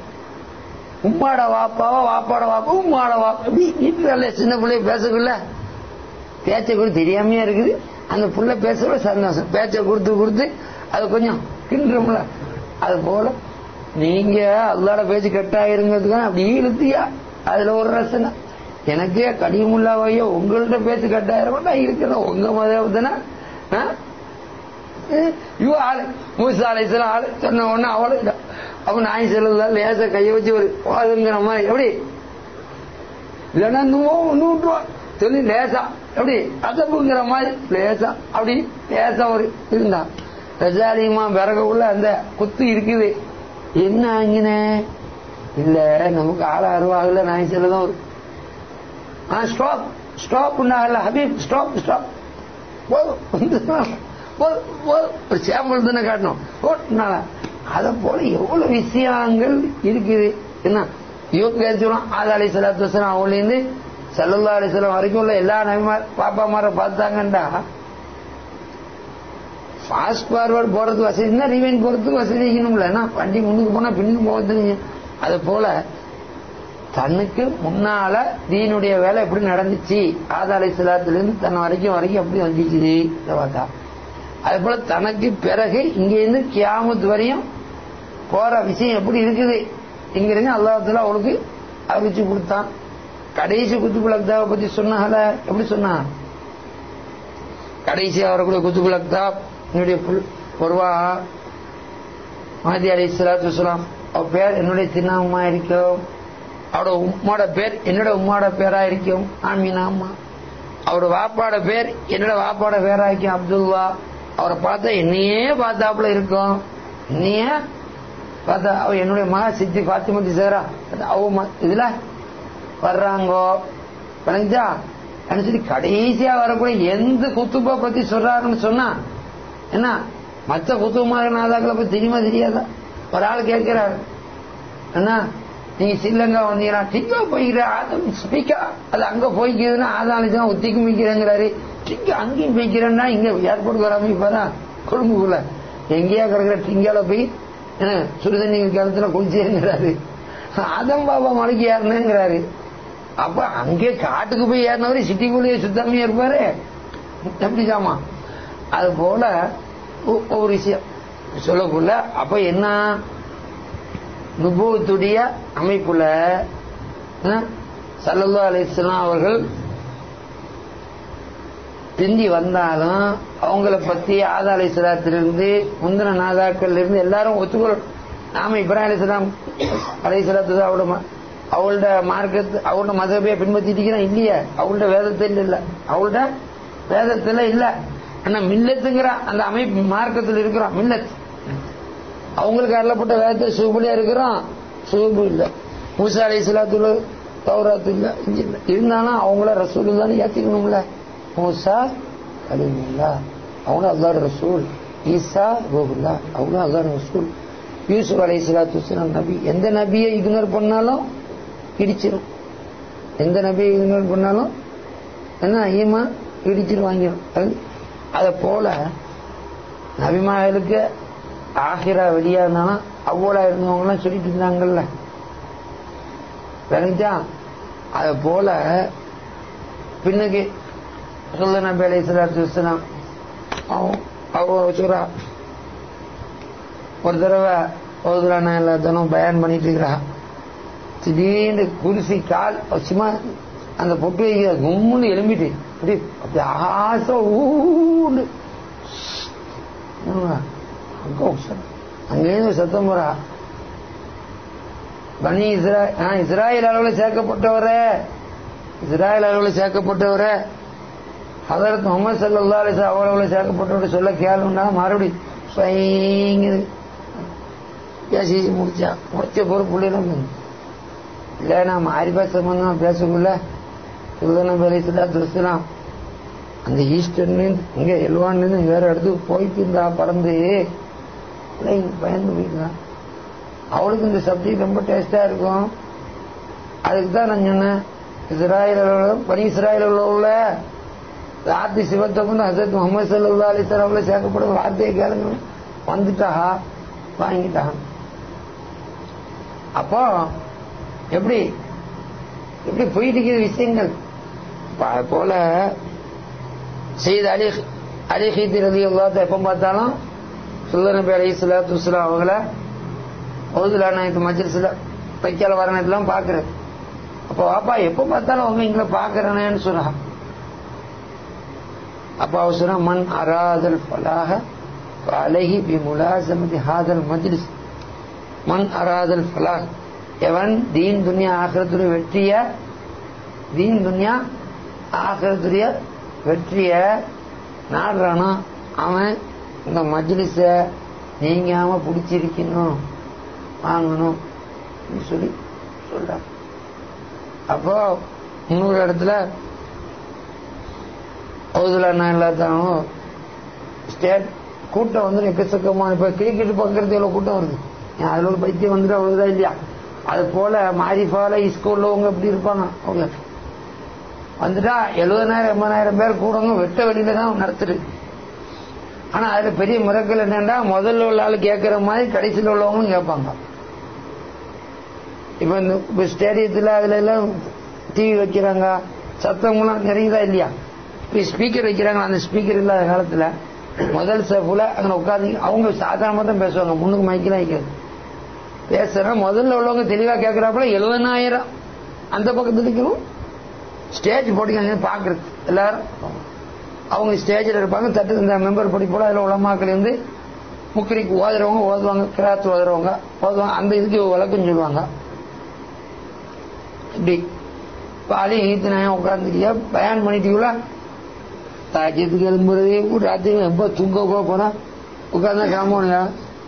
உம்மாட வாப்பாவா வாப்பாட வாப்பா உம்மாட வாப்பா இப்படி வீட்டுல சின்ன பிள்ளைய பேசக்குள்ள பேச்சை கூட தெரியாமையா இருக்குது அந்த புள்ள பேசக்கூட சந்தோஷம் பேச்சை கொடுத்து கொடுத்து அது கொஞ்சம் கிண்டுறோம்ல அது போல நீங்க அல்லாட பேச்சு கட்டாயிருங்கிறதுக்கான அப்படி இழுத்தியா அதுல ஒரு ரசனை எனக்கே கடிமுல்லாவையோ உங்கள்ட்ட பேச்சு கட்டாயிரம் நான் இருக்கிறேன் உங்க மதம் தானே இவ ஆளு மூசா அலைசலாம் ஆளு சொன்ன உடனே அவளு இல்ல. அப்ப நாய் செல்லுதா லேச கைய வச்சு ஒரு வாதுங்கிற மாதிரி எப்படி இல்லைன்னா இன்னும் நூற்றுவான் சொல்லி லேசா எப்படி அதப்புங்கிற மாதிரி லேசா அப்படி லேசா ஒரு இருந்தா ரஜாலியமா விறகு உள்ள அந்த குத்து இருக்குது என்ன ஆங்கினே இல்ல நமக்கு ஆள அருவாகல நாய் செல்லதான் ஒரு ஆ ஸ்டாப் ஸ்டாப் உண்டாகல ஹபீப் ஸ்டாப் ஸ்டாப் போதும் போதும், போதும். ஒரு சாம்பிள் தானே காட்டணும் போட்டுனால அதை போல எவ்வளவு விஷயங்கள் இருக்குது என்ன இவங்க சொல்லுவோம் ஆதா அலி சலாத்து வசனம் அவங்களேருந்து சல்லல்லா அலிஸ்லாம் வரைக்கும் உள்ள எல்லா நபிமார் பாப்பா மார பார்த்தாங்கண்டா ஃபாஸ்ட் ஃபார்வர்ட் போறது வசதினா ரிவைன் போறதுக்கு வசதி இருக்கணும்ல ஏன்னா வண்டி முன்னுக்கு போனா பின்னுக்கு போகிறது அது போல தன்னுக்கு முன்னால தீனுடைய வேலை எப்படி நடந்துச்சு ஆதா அலை இருந்து தன் வரைக்கும் வரைக்கும் எப்படி வந்துச்சு இதை பார்த்தா அது போல தனக்கு பிறகு இங்கிருந்து கியாமத் வரையும் போற விஷயம் எப்படி இருக்குது இங்கிருந்து அல்லாஹத்துல அவளுக்கு அறிவிச்சு கொடுத்தான் கடைசி குத்துபுல் அக்தாவை பத்தி சொன்னால எப்படி சொன்னா கடைசியா வரக்கூடிய குத்துபுல் அக்தாப் என்னுடைய புல்- பொருவா மாதி அலி சலாத்து வலாம் அவ பேர் என்னுடைய தின்னாமா இருக்கும் அவரோட உம்மாட பேர் என்னோட உம்மாட பேரா இருக்கும் ஆமீனா அம்மா அவரோட வாப்பாட பேர் என்னோட வாப்பாட பேரா இருக்கும் அப்துல்லா அவரை பார்த்தா என்னையே பார்த்தாப்புல இருக்கும் என்னையே பார்த்தா அவ என்னுடைய மகா சித்தி பாத்திமதி சேரா அவ ம- இதுல வர்றாங்கோ விளங்குச்சா சொல்லி கடைசியா வரக்கூடிய எந்த குத்துபா பத்தி சொல்றாருன்னு சொன்னா என்ன மற்ற குத்துபமாக நாதாக்களை பத்தி தெரியுமா தெரியாதா ஒரு ஆள் கேட்கிறாரு என்ன நீங்க ஸ்ரீலங்கா வந்தீங்கன்னா டிங்கா போய்கிற ஆதம் ஸ்பீக்கா அது அங்க போய்க்குதுன்னா ஆதாளிதான் ஒத்திக்கு மிக்கிறேங்கிறாரு டிங்க அங்கேயும் போய்க்கிறேன்னா இங்க ஏர்போர்ட் வராம இப்பதான் கொழும்புக்குள்ள எங்கேயா கிடக்குற டிங்கால போய் என்ன சுடுதண்ணி காலத்துல குளிச்சேங்கிறாரு ஆதம் பாபா மலைக்கு ஏறினேங்கிறாரு அப்ப அங்கே காட்டுக்கு போய் ஏறினவரு சிட்டிக்குள்ளேயே சுத்தாமையா இருப்பாரு எப்படி சாமா அது போல ஒ- ஒரு விஷயம் சொல்லக்குள்ள அப்ப என்ன நுபுவத்துடைய அமைப்புல சல்லல்லா அலிஸ்லாம் அவர்கள் பிந்தி வந்தாலும் அவங்கள பத்தி ஆதா அலிஸ்லாத்திலிருந்து முந்தின நாதாக்கள் இருந்து எல்லாரும் ஒத்துக்கொள்ளணும் நாம இப்ராஹிம் அலிஸ்லாம் அலிஸ்லாத்து அவரோட ம- அவளோட மார்க்கத்து அவளோட மதபையை பின்பற்றிட்டு இல்லையே அவளோட வேதத்தில் இல்ல அவளோட வேதத்துல இல்ல ஆனா மில்லத்துங்கிற அந்த அமைப்பு மார்க்கத்தில் இருக்கிறோம் மில்லத் அவங்களுக்கு அருளப்பட்ட வேதத்தை சுகுபடியா இருக்கிறோம் சுகுபு இல்ல மூசா அலி இஸ்லாத்துல தௌராத்து இல்ல இங்க இல்ல இருந்தாலும் அவங்கள ரசூல் தானே ஏத்திக்கணும்ல மூசா கலிமுல்லா அவங்க அல்லாஹ் ரசூல் ஈசா ரூபுல்லா அவங்களும் அல்லாஹ் ரசூல் யூசுப் அலை இஸ்லாத்து நபி எந்த நபியை இக்னோர் பண்ணாலும் இடிச்சிடும் எந்த நபி இனிமேல் பண்ணாலும் என்ன ஈமான் இடிச்சிட்டு வாங்கிடும் அது அதை போல நபிமார்களுக்கு ஆகிரா வெளியா இருந்தாலும் அவ்வளோ இருந்தவங்கலாம் சொல்லிட்டு இருந்தாங்கல்ல விளங்கிச்சா அதை போல பின்னுக்கு சொல்ல நபி அலி சலாத்து வசலாம் அவங்க சொல்றா ஒரு தடவை ஓதுலான எல்லாத்தனும் பயன் பண்ணிட்டு இருக்கிறா திடீர்னு குருசி கால் சும்மா அந்த பொட்டு வைக்கிற கும்முன்னு எலும்பிட்டு அப்படி அப்படி ஆசை ஊண்டு அங்கேருந்து சத்தம் போறா பனி இஸ்ரா நான் இஸ்ராயல் அளவில் சேர்க்கப்பட்டவரே இஸ்ராயல் அளவில் சேர்க்கப்பட்டவரே அதற்கு முகமது சல்லா அலிசா அவ்வளவு சேர்க்கப்பட்டவரை சொல்ல கேளுன்னா மறுபடியும் ஸ்வயங்குது பேசி முடிச்சா முடிச்ச பொறுப்பு பிள்ளைகளும் இல்லை நான் மாரிபா சம்பந்தமா பேசக்குள்ள சுல்தான அலி சலாத்து வசலாம் அந்த ஈஸ்டர்னு இங்க எல்வான்னு வேற இடத்துக்கு போயிட்டு இருந்தா பறந்து பிள்ளைங்க பயந்து போயிருந்தான் அவளுக்கு இந்த சப்ஜெக்ட் ரொம்ப டேஸ்டா இருக்கும் அதுக்கு தான் நான் சொன்னேன் இஸ்ராயல் பனி இஸ்ராயல் உள்ள ராத்தி சிவத்தை வந்து ஹசரத் முகமது சல்லா அலிஸ்லாம்ல சேர்க்கப்படும் வார்த்தையை கேளுங்க வந்துட்டா வாங்கிட்டான் அப்போ எப்படி எப்படி போயிட்டு இருக்கிற விஷயங்கள் போல செய்த அலி அலி ஹீத்தி ரதி எல்லாத்த எப்ப பார்த்தாலும் சுல்ல நபி அலி சலாத்து வஸ்லாம் அவங்கள ஓதுலான இது மஜ்லிஸ்ல வைக்கால வரணத்தெல்லாம் பாக்குறது அப்போ வாப்பா எப்ப பார்த்தாலும் அவங்க எங்களை பாக்குறேன்னு சொன்னா அப்ப அவ சொன்னா மண் அராதல் ஃபலாக அலஹி பி முலாசமதி ஹாதல் மஜ்லிஸ் மண் அராதல் ஃபலாக் எவன் தீன் துன்யா ஆகிறதுடைய வெற்றிய தீன் துன்யா ஆகிறதுடைய வெற்றிய நாடுறானோ அவன் இந்த மஜ்லிஸ நீங்காம பிடிச்சிருக்கணும் வாங்கணும் சொல்லி சொல்ற அப்போ இன்னொரு இடத்துல ஹவுதுலா எல்லாத்தாலும் ஸ்டேட் கூட்டம் வந்து எக்கச்சக்கமான இப்ப கிரிக்கெட் பார்க்கறது எவ்வளவு கூட்டம் வருது அதுல ஒரு பைத்தியம் வந்துட்டு அவ்வளவுதான் இல்லையா அது போல மாரிஃபால ஸ்கூல்லவங்க எப்படி இருப்பாங்க அவங்க வந்துட்டா எழுபதாயிரம் எண்பதாயிரம் பேர் கூடங்க வெட்ட வெளியில தான் நடத்துது ஆனா அதுல பெரிய முறைகள் என்னன்னா முதல்ல உள்ள ஆளு கேட்கிற மாதிரி கடைசியில் உள்ளவங்களும் கேட்பாங்க இப்ப இந்த ஸ்டேடியத்துல அதுல எல்லாம் டிவி வைக்கிறாங்க சத்தம்லாம் நிறையதா இல்லையா இப்ப ஸ்பீக்கர் வைக்கிறாங்க அந்த ஸ்பீக்கர் இல்லாத காலத்துல முதல் செஃப்ல அங்க உட்காந்து அவங்க சாதாரணமா தான் பேசுவாங்க முன்னுக்கு மைக்கெல்லாம் வைக்காது பேசுற முதல்ல உள்ளவங்க தெளிவா கேட்கிறாப்புல எழுபதாயிரம் அந்த பக்கத்துல இருக்கணும் ஸ்டேஜ் போட்டிங்க பாக்குறது எல்லாரும் அவங்க ஸ்டேஜில் இருப்பாங்க தட்டு இந்த மெம்பர் படி போல அதுல உலமாக்கள் இருந்து முக்கிரிக்கு ஓதுறவங்க ஓதுவாங்க கிராத் ஓதுறவங்க ஓதுவாங்க அந்த இதுக்கு விளக்கம் சொல்லுவாங்க இப்படி பாலி ஈத்து நாயம் உட்காந்துக்கியா பயன் பண்ணிட்டீங்களா தாக்கியத்துக்கு எழும்புறதே ராத்திரி எப்ப தூங்க போனா உட்காந்தா காமோனியா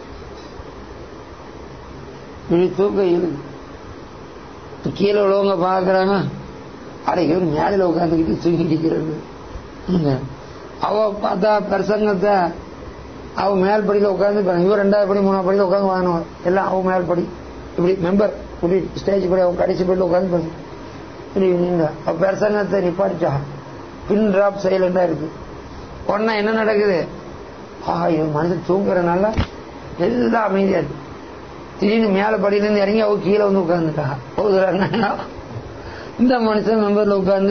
இப்படி தூக்கம் இருக்கு கீழே உள்ளவங்க பாக்குறாங்க அட இவர் மேல உட்காந்துக்கிட்டு தூங்கிட்டு இருக்கிறாங்க அவ பார்த்தா பிரசங்கத்தை அவ மேல் படியில உட்காந்து இவர் ரெண்டாவது படி மூணாவது படியில உட்காந்து வாங்கணும் எல்லாம் அவ மேல் படி இப்படி மெம்பர் இப்படி ஸ்டேஜ் படி அவங்க கடைசி படியில உட்காந்து பண்ணி இப்படி நின்றா அவ பிரசங்கத்தை நிப்பாட்டிட்டா பின் டிராப் சைலண்டா இருக்கு உடனே என்ன நடக்குது ஆ இவன் மனுஷன் தூங்குறதுனால எல்லாம் அமைதியா இருக்கு திடீர்னு மேல படியிலிருந்து இறங்கி அவ கீழே வந்து உட்காந்துட்டா போகுதுறாங்க இந்த மனுஷன் மெம்பர்ல உட்காந்து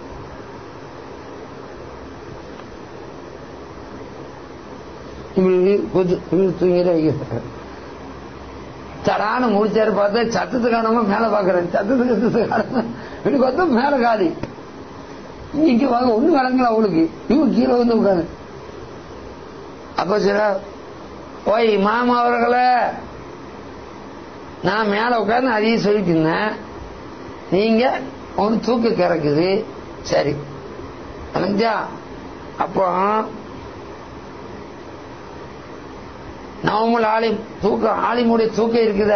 இப்படி தூங்கிட வைக்கிறார் தடான முடிச்சாரு பார்த்தா சத்தத்து காணாம மேல பாக்குறேன் சத்தத்து சத்தத்து காணாம இப்படி பார்த்தா மேல காலி இங்க வாங்க ஒண்ணு வழங்கல அவளுக்கு இவங்க கீழே வந்து உட்காந்து அப்ப சில ஓய் மாமா அவர்களே நான் மேல உட்காந்து அதையும் சொல்லிட்டு இருந்தேன் நீங்க ஒரு தூக்கு கிறக்குது சரி அலைஞ்சா அப்போ நவமுல் ஆலிம் தூக்கம் ஆலிமுடைய தூக்கம் இருக்குத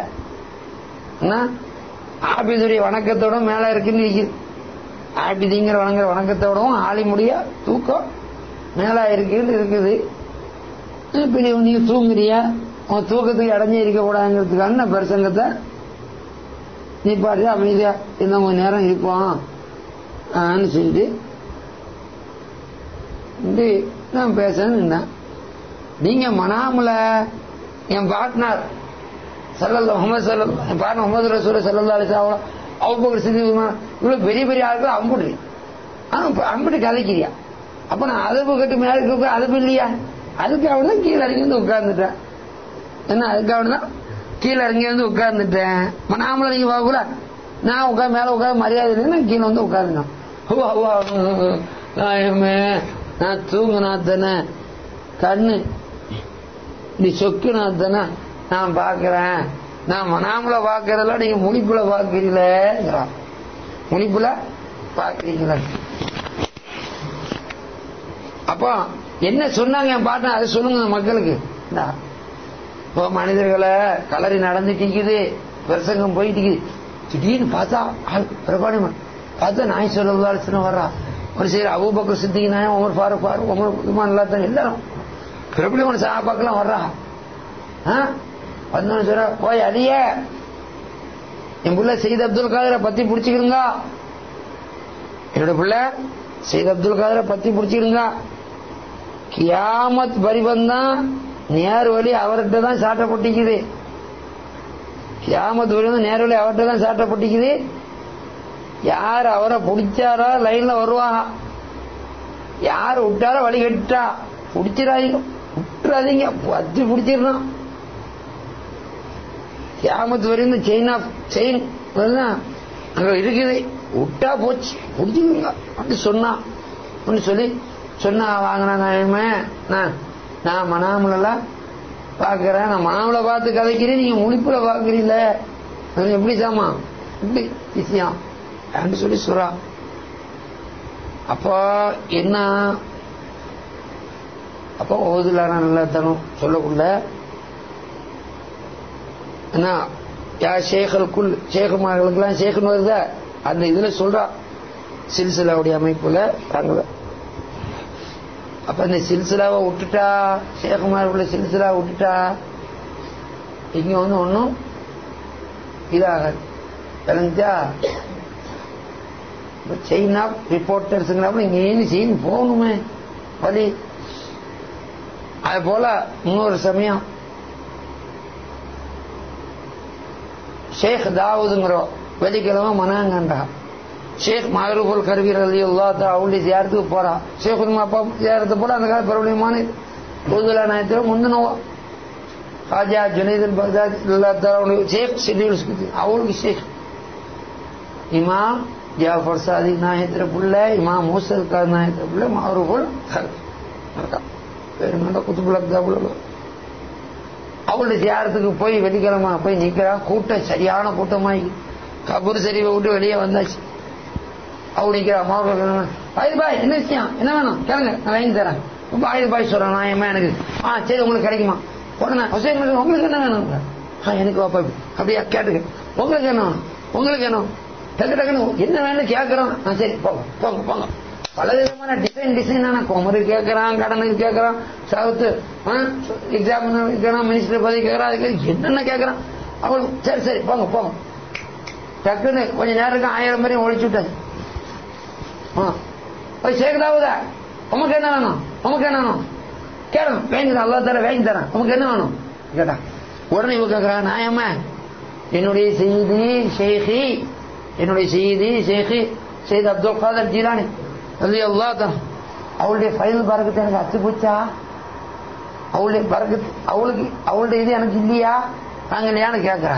ஆபிதுடைய வணக்கத்தோட மேல இருக்குன்னு ஆபிதிங்கிற வணங்குற வணக்கத்தோடவும் ஆலிமுடைய தூக்கம் மேல இருக்குன்னு இருக்குது இப்ப நீ தூங்குறியா உன் தூக்கத்துக்கு அடைஞ்சே இருக்க கூடாதுங்கிறதுக்கான பிரசங்கத்தை நீ பாட்டு அமைதியா இன்னும் கொஞ்ச நேரம் இருப்போம் ஆன்னு சொல்லிட்டு இப்படி நான் பேசன்னு நின்னேன் நீங்க மனாமுல என் பார்ட்னர் சல்லல்ல முகமது சல்ல என் பார்ட்னர் முகமது ரசூல சல்லல்லா அலிசாவளோ அவ்வளோ சிந்தி இவ்வளவு பெரிய பெரிய ஆட்கள் அம்புடு ஆனா அம்புட்டு கதைக்கிறியா அப்ப நான் அதுப்பு கட்டு மேல இருக்க அதுப்பு இல்லையா அதுக்கு அவன் தான் கீழே இறங்கி வந்து உட்கார்ந்துட்டேன் என்ன அதுக்கு அவன் தான் கீழே இறங்கி வந்து உட்கார்ந்துட்டேன் மனாமல நீங்க பார்க்கல நான் உட்கார் மேல உட்கார மரியாதை இல்லைன்னு கீழே வந்து உட்கார்ந்துட்டான் ஹுவா, ஹுவா, நாயமே நான் தூங்குனா தானே கண்ணு நீ சொக்குனா தானே நான் பாக்குறேன் நான் மனாமல பாக்குறதெல்லாம் நீங்க முனிப்புல பாக்குறீங்களேங்கிறான் முனிப்புல பாக்குறீங்களா அப்போ என்ன சொன்னாங்க என் பாட்டு அதை சொல்லுங்க இந்த மக்களுக்கு இந்தா. இப்போ மனிதர்களை கலரி நடந்துட்டு இருக்குது பிரசங்கம் போயிட்டு இருக்குது திடீர்னு பார்த்தா ஆள் பிரபாடி பார்த்தா நாய் சொல்லு வர்றா ஒரு சரி அபூபக்கர் சித்திக்கு நாயம் உமர் ஃபாரூக் ஃபாரூக் உமர் உஸ்மான் எல்லாத்தையும் எல்லாரும் பிரபலியமான சாப்பாக்கெல்லாம் வர்றா ஆ? வந்தோன்னு சொல்ற போய் அடிய என் புள்ள சையத் அப்துல் காதரை பத்தி பிடிச்சிக்கிடுங்க என்னோட பிள்ளை சையத் அப்துல் காதரை பத்தி பிடிச்சிக்கிடுங்க கியாமத் பரிபந்தான் நேர் வழி அவர்கிட்ட தான் சாட்டப்பட்டிக்குது கியாமத் வழி வந்து நேர் வழி அவர்கிட்ட தான் சாட்டப்பட்டிக்குது யார் அவரை பிடிச்சாரோ லைன்ல வருவாங்க யார் விட்டாரோ வழி கட்டா பிடிச்சிடாதீங்க விட்டுறாதீங்க பத்தி பிடிச்சிடணும் கியாமத்து வரையும் இந்த செயின் ஆஃப் செயின் அங்க இருக்குது விட்டா போச்சு பிடிச்சிக்கோங்க அப்படி சொன்னா அப்படி சொல்லி சொன்னா வாங்கினா நான் நான் நான் மனாமலாம் பாக்குறேன் நான் மனாமல பார்த்து கதைக்கிறேன் நீங்க முழிப்புல பாக்குறீங்கள அது எப்படி சாமா இப்படி விஷயம் அப்படின்னு சொல்லி சொல்றா அப்போ என்ன அப்போ ஓதுலான நல்லா தரும் சொல்லக்குள்ள என்ன யா ஷேகளுக்குள் ஷேகுமார்களுக்கெல்லாம் ஷேகுன்னு வருதா அந்த இதுல சொல்றா சில்சிலாவுடைய அமைப்புல தாங்க அப்ப இந்த சில்சிலாவை விட்டுட்டா ஷேகுமார்களுடைய சில்சிலா விட்டுட்டா இங்க வந்து ஒன்றும் இதாகாது விளங்குச்சா செயின் ஆஃப் ரிப்போர்ட்டர்ஸுங்கிறப்ப இங்க ஏன் செயின் போகணுமே வழி அது போல இன்னொரு சமயம் ஷேக் தாவூதுங்கிற வெள்ளிக்கிழமை மனாங்கண்டா ஷேக் மஹரூபுல் கர்வீர் அலி அல்லா அவளுடைய ஜியாரத்துக்கு போறா ஷேக் உதுமா அப்பா ஜியாரத்து போல அந்த கால பிரபலியமான உருதுலா நாயத்தில் முந்தினவா ஹாஜா ஜுனைதுல் பக்தாத் அல்லா தாலா ஷேக் ஷெட்யூல் அவளுக்கு ஷேக் இமாம் ஜாஃபர் சாதி நாயத்திர புள்ள இமாம் மூசல் கார் நாயத்திர புள்ள மஹரூபுல் கர்வீர் பேருமாண்ட குத்துபுலக்தா புள்ள அவளுடைய தியாரத்துக்கு போய் வெள்ளிக்கிழமை போய் நிக்கிறா கூட்டம் சரியான கூட்டமாயி கபூர் சரிவை விட்டு வெளியே வந்தாச்சு அவள் நிக்கிறா அம்மா பாய் பாய் என்ன விஷயம் என்ன வேணும் கேளுங்க நான் வாங்கி தரேன் ரொம்ப ஆயுத பாய் சொல்றேன் நான் ஏமா எனக்கு ஆ சரி உங்களுக்கு கிடைக்குமா உடனே ஹுசைன் மகன், உங்களுக்கு என்ன வேணும் ஆ எனக்கு வாப்பா அப்படியா கேட்டுக்க உங்களுக்கு என்ன வேணும் உங்களுக்கு என்ன வேணும்? டக்கு டக்குன்னு என்ன வேணும் கேட்கறோம் ஆ சரி போங்க போங்க போங்க பல விதமான டிசைன் டிசைனான குமரு கேட்கறான் கடனுக்கு கேட்கறான் சவுத்து எக்ஸாம் கேட்கறான் மினிஸ்டர் பதவி கேட்கறான் அதுக்கு என்னென்ன கேட்கறான் அவளும் சரி சரி போங்க போங்க டக்குன்னு கொஞ்ச நேரம் ஆயிரம் பேரையும் ஒழிச்சு விட்டாச்சு ஆ. போய் சேர்க்கதாவுதா உமக்கு என்ன வேணும் உமக்கு என்ன வேணும் கேளும் வாங்கி தரேன் அல்லா தர வாங்கி தரேன் உமக்கு என்ன வேணும் கேட்டா உடனே இவ கேட்கறான் நாயம்மா என்னுடைய செய்தி ஷேഖி என்னுடைய செய்தி ஷேഖி செய்தி அப்துல் காதர் ஜீலானி அது அல்லா தான் அவளுடைய ஃபைல் பறக்கத்து எனக்கு அச்சு போச்சா அவளுடைய பறக்கத்து அவளுக்கு அவளுடைய இது எனக்கு இல்லையா நாங்க இல்லையான்னு கேட்கறா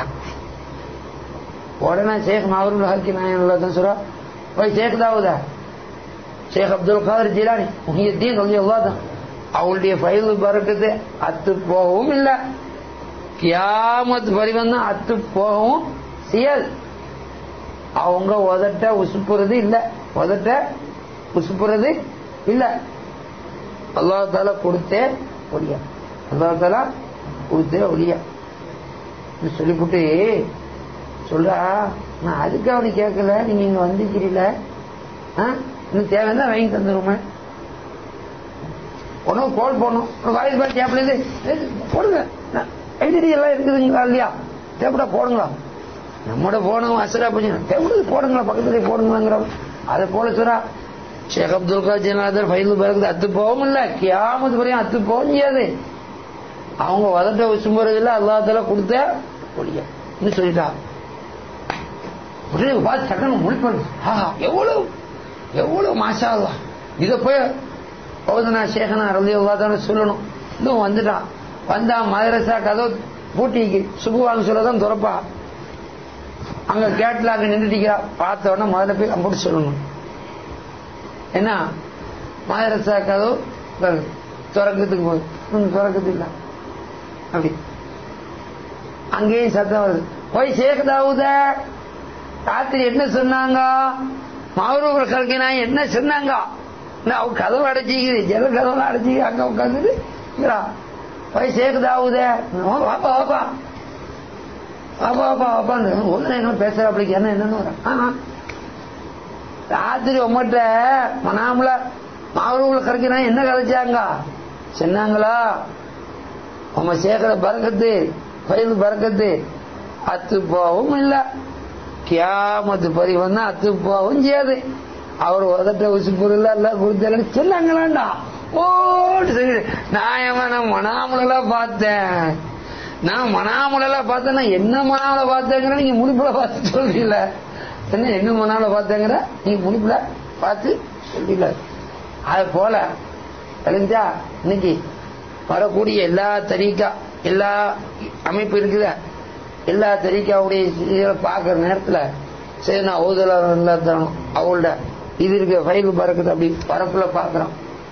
உடனே ஷேக் மாவருல் ஹக்கி நாயன் தான் சொல்றா போய் ஷேக் தாவுதா ஷேக் அப்துல் காதர் ஜிலானி முஹியத்தீன் ரலி அல்லா தான் அவளுடைய ஃபைல் பறக்கத்து அத்து போகவும் இல்லை கியாமத் பரிவந்தம் அத்து போகவும் செய்யாது அவங்க உதட்ட உசுப்புறது இல்ல உதட்ட உசுப்புறது இல்ல அல்லா தால கொடுத்தே ஒழியா அல்லா தாலா கொடுத்தே ஒழியா சொல்லிவிட்டு சொல்றா நான் அதுக்கு அவனை கேட்கல நீங்க இங்க வந்திருக்கிறீல இன்னும் தேவைன்னா வாங்கி தந்துருமே உனக்கு கோல் போடணும் உனக்கு வாய்ஸ் பாய் டேப்ல போடுங்க ஐடிடி எல்லாம் இருக்குதுங்களா இல்லையா டேப்டா போடுங்களா நம்மோட போனவங்க அசரா போச்சு எவ்வளவு போடுங்களா பக்கத்துல போடுங்களாங்கிற அதை போல சொல்றா ஷேக் அப்துல் காஜிநாதர் ஃபைலு பிறகு அத்து போகவும் இல்ல கியாமத்து வரையும் அத்து போக முடியாது அவங்க வதட்ட வச்சும்போறதில்ல அல்லாத்தால கொடுத்த ஒழிய சொல்லிட்டா உடனே பார்த்து சட்டம் முடிப்பது ஆஹா எவ்வளவு எவ்வளவு மாஷா அல்லா இத போய் ஓதனா சேகனா ரவி அல்லாதான சொல்லணும் இன்னும் வந்துட்டான் வந்தா மதரசா கதவு பூட்டிக்கு சுபுவாங்க சொல்லதான் துறப்பா அங்க கேட்ல அங்க நின்றுட்டிக்கிறா பார்த்த உடனே முதல்ல போய் அம்பிட்டு சொல்லணும் என்ன மதரசா கதவு திறக்கிறதுக்கு போகுது திறக்கிறது இல்ல அப்படி அங்கேயும் சத்தம் வருது போய் சேக் தாவுத ராத்திரி என்ன சொன்னாங்க மகரூபர் கல்கினா என்ன சொன்னாங்க அவ கதவு அடைச்சிக்குது ஜல கதவு அடைச்சி அங்க உட்காந்துட்டு போய் சேக் தாவுத வாப்பா வாப்பா வாப்பா வாப்பா வாப்பான்னு ஒன்னு என்ன பேசுற அப்படி என்ன என்னன்னு வர ராத்திரி உம்மட்ட மனாமல மகரூபர் கல்கினா என்ன கதைச்சாங்க சொன்னாங்களா உம்ம சேகர பறக்கத்து பயிர் பறக்கத்து அத்து போகவும் இல்ல கியாமத்து பறி வந்தா அத்து போகவும் செய்யாது அவர் உதட்ட உசி பொருள் எல்லாம் கொடுத்தாரு சொன்னாங்களாண்டா ஓட்டு சரி நான் நான் மனாமலாம் பார்த்தேன் நான் மனாமலாம் பார்த்தேன்னா என்ன மனாமல பார்த்தேங்கிற நீங்க முனிப்புல பார்த்து சொல்றீங்கள என்ன என்ன மனாமல பார்த்தேங்கிற நீங்க முனிப்புல பார்த்து சொல்றீங்கள அது போல தெரிஞ்சா இன்னைக்கு வரக்கூடிய எல்லா தரீக்கா எல்லா அமைப்பு இருக்குதா எல்லா தரீக்காவுடைய பார்க்கற நேரத்தில் சரி நான் ஓதலாம் தரணும் அவளோட இது இருக்க ஃபைல் பறக்குது அப்படி பரப்புல பார்க்கறோம்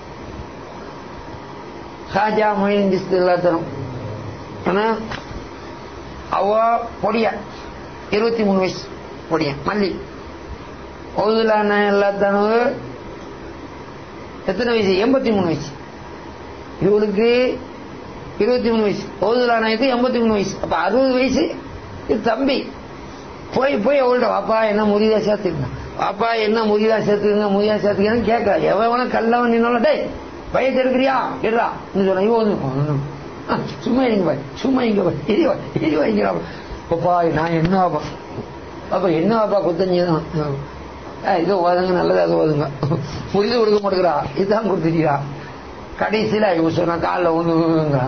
ஹாஜா மொயின் டிஸ்க் எல்லாத்தரும் ஆனா அவ பொடிய இருபத்தி மூணு வயசு பொடிய மல்லி ஓதுலான எல்லாத்தனும் எத்தனை வயசு எண்பத்தி மூணு வயசு இவளுக்கு இருபத்தி மூணு வயசு ஓதுலானாயத்து எண்பத்தி மூணு வயசு அப்ப அறுபது வயசு இது தம்பி போய் போய் அவள்கிட்ட வாப்பா என்ன முறிதா சேர்த்துக்கங்க வாப்பா என்ன முறிதா சேர்த்துக்கங்க முறிதா சேர்த்துக்கன்னு கேட்கல எவன் கல்லவன் நின்னால டேய் வயசு எடுக்கிறியா எடுறா சொன்ன இவன் சும்மா இங்க பாய் சும்மா இங்க பாய் எரி எரி வைக்கிறா அப்பா நான் என்ன ஆப்பா அப்ப என்ன ஆப்பா குத்தஞ்சு இது ஓதுங்க நல்லது அது ஓதுங்க முறிது கொடுக்க மாட்டேங்கிறா இதுதான் கொடுத்துட்டீரா கடைசியில இவன் சொன்ன காலில் ஒண்ணுங்கிறான்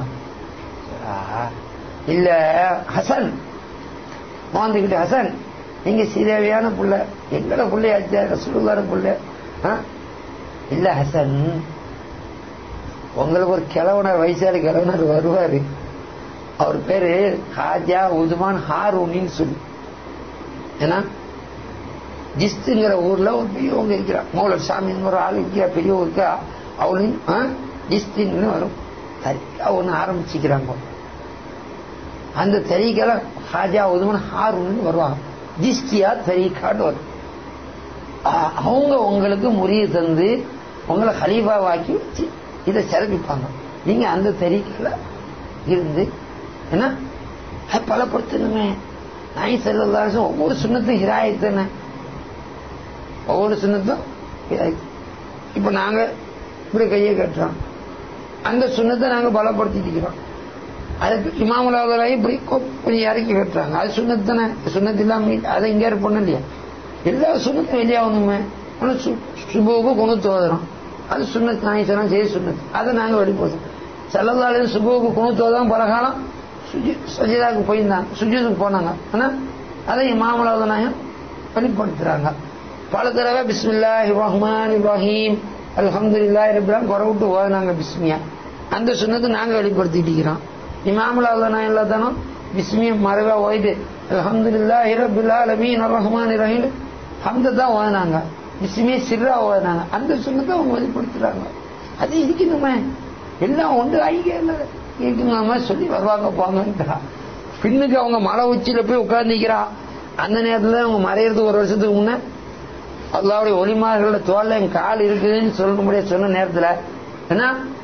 இல்ல ஹசன் வாழ்ந்துகிட்டு ஹசன் நீங்க சீதேவியான புள்ள எங்கட பிள்ளையாச்சா ரசூலுல்லான புள்ள இல்ல ஹசன் உங்களுக்கு ஒரு கிழவனர் வயசான கிழவனர் வருவாரு அவர் பேரு ஹாஜா உதுமான் ஹாரூனின்னு சொல்லி ஏன்னா ஜிஸ்துங்கிற ஊர்ல ஒரு பெரியவங்க இருக்கிறா மௌலர் சாமின்னு ஒரு ஆள் இருக்கிறா பெரியவங்க இருக்கா அவளையும் ஜிஸ்தின்னு வரும் தரிக்கா ஒன்று ஆரம்பிச்சுக்கிறாங்க அந்த தரிக்கால ஹாஜா உதுமன் ஹாரூன்னு வருவாங்க ஜிஸ்தியா தரிக்கான்னு வரும் அவங்க உங்களுக்கு முறிய தந்து உங்களை ஹலீஃபாவாக்கி வச்சு இதை சிறப்பிப்பாங்க நீங்க அந்த தரிக்கால இருந்து என்ன பலப்படுத்தணுமே நாய் செல்லதாசம் ஒவ்வொரு சுண்ணத்தும் ஹிராயத்தானே ஒவ்வொரு சுண்ணத்தும் ஹிராயத்து இப்ப நாங்க இப்படி கையை கட்டுறோம் அந்த சுண்ணத்தை நாங்க பலப்படுத்திக்கிறோம் அதுக்கு இமாமுலாவதெல்லாம் இப்படி கொஞ்சம் இறக்கி கட்டுறாங்க அது சுண்ணத்தானே சுண்ணத்து இல்லாம அதை இங்கே பண்ண இல்லையா எல்லா சுண்ணத்தும் வெளியாகணுமே ஆனால் சுபுவுக்கு குணத்து ஓதுறோம் அது சுண்ணத்து நாய்ச்சலாம் செய்ய சுண்ணத்து அதை நாங்கள் வெளிப்படுத்தோம் செல்லதாலும் சுபுவுக்கு குணத்து ஓதான் பலகாலம் சஜிதாவுக்கு போயிருந்தாங்க சுஜிதுக்கு போனாங்க ஆனா அதை இமாமுலாவது நாயம் வெளிப்படுத்துறாங்க பல தடவை பிஸ்மில்லாஹி ரஹ்மான் இப்ராஹிம் அல்ஹம்துலில்லா ரபிலாம் குறை விட்டு ஓதுனாங்க பிஸ்மியா அந்த சுண்ணத்தை நாங்க வெளிப்படுத்திட்டு இருக்கிறோம் இமாமுல் அல்லா எல்லாத்தானும் பிஸ்மிய மறைவா ஓய்து அல்ஹம்துலில்லா இரபில்லா லமீன் ரஹ்மான் ரஹீம் ஹம்த தான் ஓதுனாங்க பிஸ்மிய சிர்ரா ஓதுனாங்க அந்த சுண்ணத்தை அவங்க வெளிப்படுத்துறாங்க அது இருக்கணுமே எல்லாம் ஒன்று ஐக்கியம் இருக்குங்க சொல்லி வருவாங்க போங்கன்றா பின்னுக்கு அவங்க மலை உச்சியில போய் உட்கார்ந்துக்கிறா அந்த நேரத்துல அவங்க மறையிறது ஒரு வருஷத்துக்கு முன்ன அல்லாவுடைய ஒளிமார்களோட தோல்ல என் கால் இருக்குதுன்னு சொல்ல முடியாது சொன்ன நேரத்தில் என்ன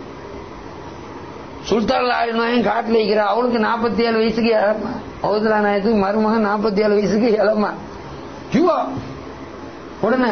சுல்தான் நாயகம் காட்டில் இருக்கிறா அவளுக்கு நாற்பத்தி ஏழு வயசுக்கு இளமா அவதுலா நாயத்துக்கு மருமகன் நாற்பத்தி ஏழு வயசுக்கு இளமா ஜுவா உடனே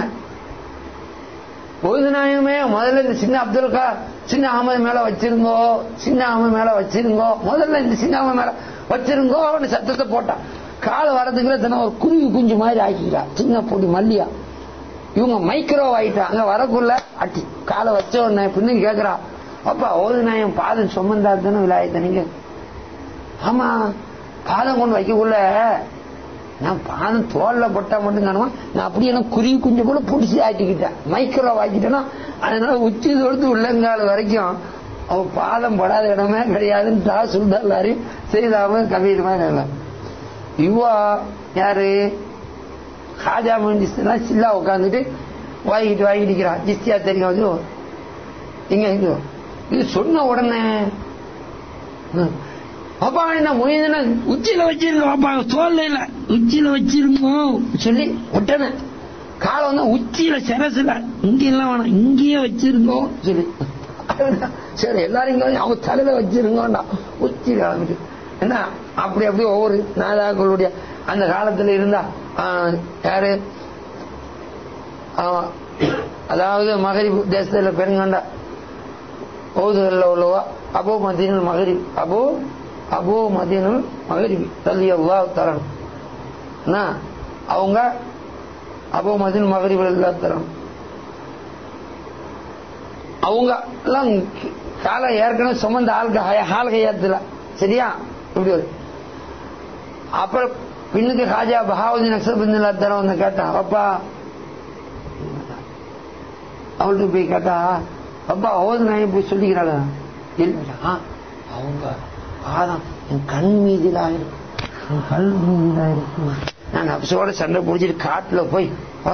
பொது நாயகமே முதல்ல இந்த சின்ன அப்துல் கா சின்ன அகமது மேல வச்சிருங்கோ சின்ன அகமது மேல வச்சிருங்கோ முதல்ல இந்த சின்ன அகமது மேல வச்சிருங்கோ அவனு சத்தத்தை போட்டான் காலை வரதுக்குள்ள தினம் ஒரு குருவி குஞ்சு மாதிரி ஆக்கிக்கிறா சின்ன பொடி மல்லியா இவங்க மைக்ரோ ஆயிட்டாங்க வரக்குள்ள அட்டி காலை வச்ச உடனே பின்னு கேக்குறா அப்பா ஓது நான் பாதம் சுமந்தா தானே விழாயத்தை நீங்க ஆமா பாதம் கொண்டு வைக்கக்குள்ள நான் பாதம் தோல்ல போட்டா மட்டும் காணுமா நான் அப்படியே நான் குருவி குஞ்சு போல பிடிச்சி ஆட்டிக்கிட்டேன் மைக்ரோ ஆக்கிட்டேன்னா அதனால உச்சி தொடுத்து உள்ளங்கால் வரைக்கும் அவ பாதம் படாத இடமே கிடையாதுன்னு தா சுல்தான் எல்லாரையும் செய்தாம கபீர் மாதிரி இவா யாரு ஹாஜா மண்டிஸ்லாம் சில்லா உட்காந்துட்டு வாங்கிட்டு வாங்கிட்டு ஜிஸ்தியா தெரியும் வந்து இங்க இது இது சொன்ன உடனே பாப்பா என்ன முயதுனா உச்சியில வச்சிருங்க பாப்பா தோல்ல இல்ல உச்சியில வச்சிருங்க சொல்லி உடனே காலை வந்து உச்சியில சிரசுல இங்க எல்லாம் வேணாம் இங்கேயே வச்சிருங்கோ சொல்லி சரி எல்லாரும் இங்க அவங்க தலையில வச்சிருங்கோண்டா உச்சியில கிளம்பிட்டு என்ன அப்படி அப்படி ஒவ்வொரு நாதாக்களுடைய அந்த காலத்துல இருந்தா யாரு அதாவது மகரிப் தேசத்துல பெருங்கண்டா ஓதுகள்ல உள்ளவா அபோ மதீனுல் மகரிப் அபோ அபோ மதீனுல் மகரிப் தள்ளி அல்லா தரணும் அவங்க அபோ மதீன் மகரிப் அல்லா தரணும் அவங்க எல்லாம் காலம் ஏற்கனவே சுமந்த ஆளுக்கு ஹால் கையாத்துல சரியா இப்படி ஒரு அப்புறம் பின்னுக்கு ஹாஜா பஹாவுதீன் அக்சர் தர வந்து கேட்டான் அப்பா அவள்கிட்ட போய் கேட்டா அப்பா ஓது நான் போய் சொல்லிக்கிறாளா இல்ல அவங்க பாதம் என் கண் மீதிலா இருக்கு என் கண் மீதிலா இருக்கு நான் அப்சோட சண்டை பிடிச்சிட்டு காட்டுல போய்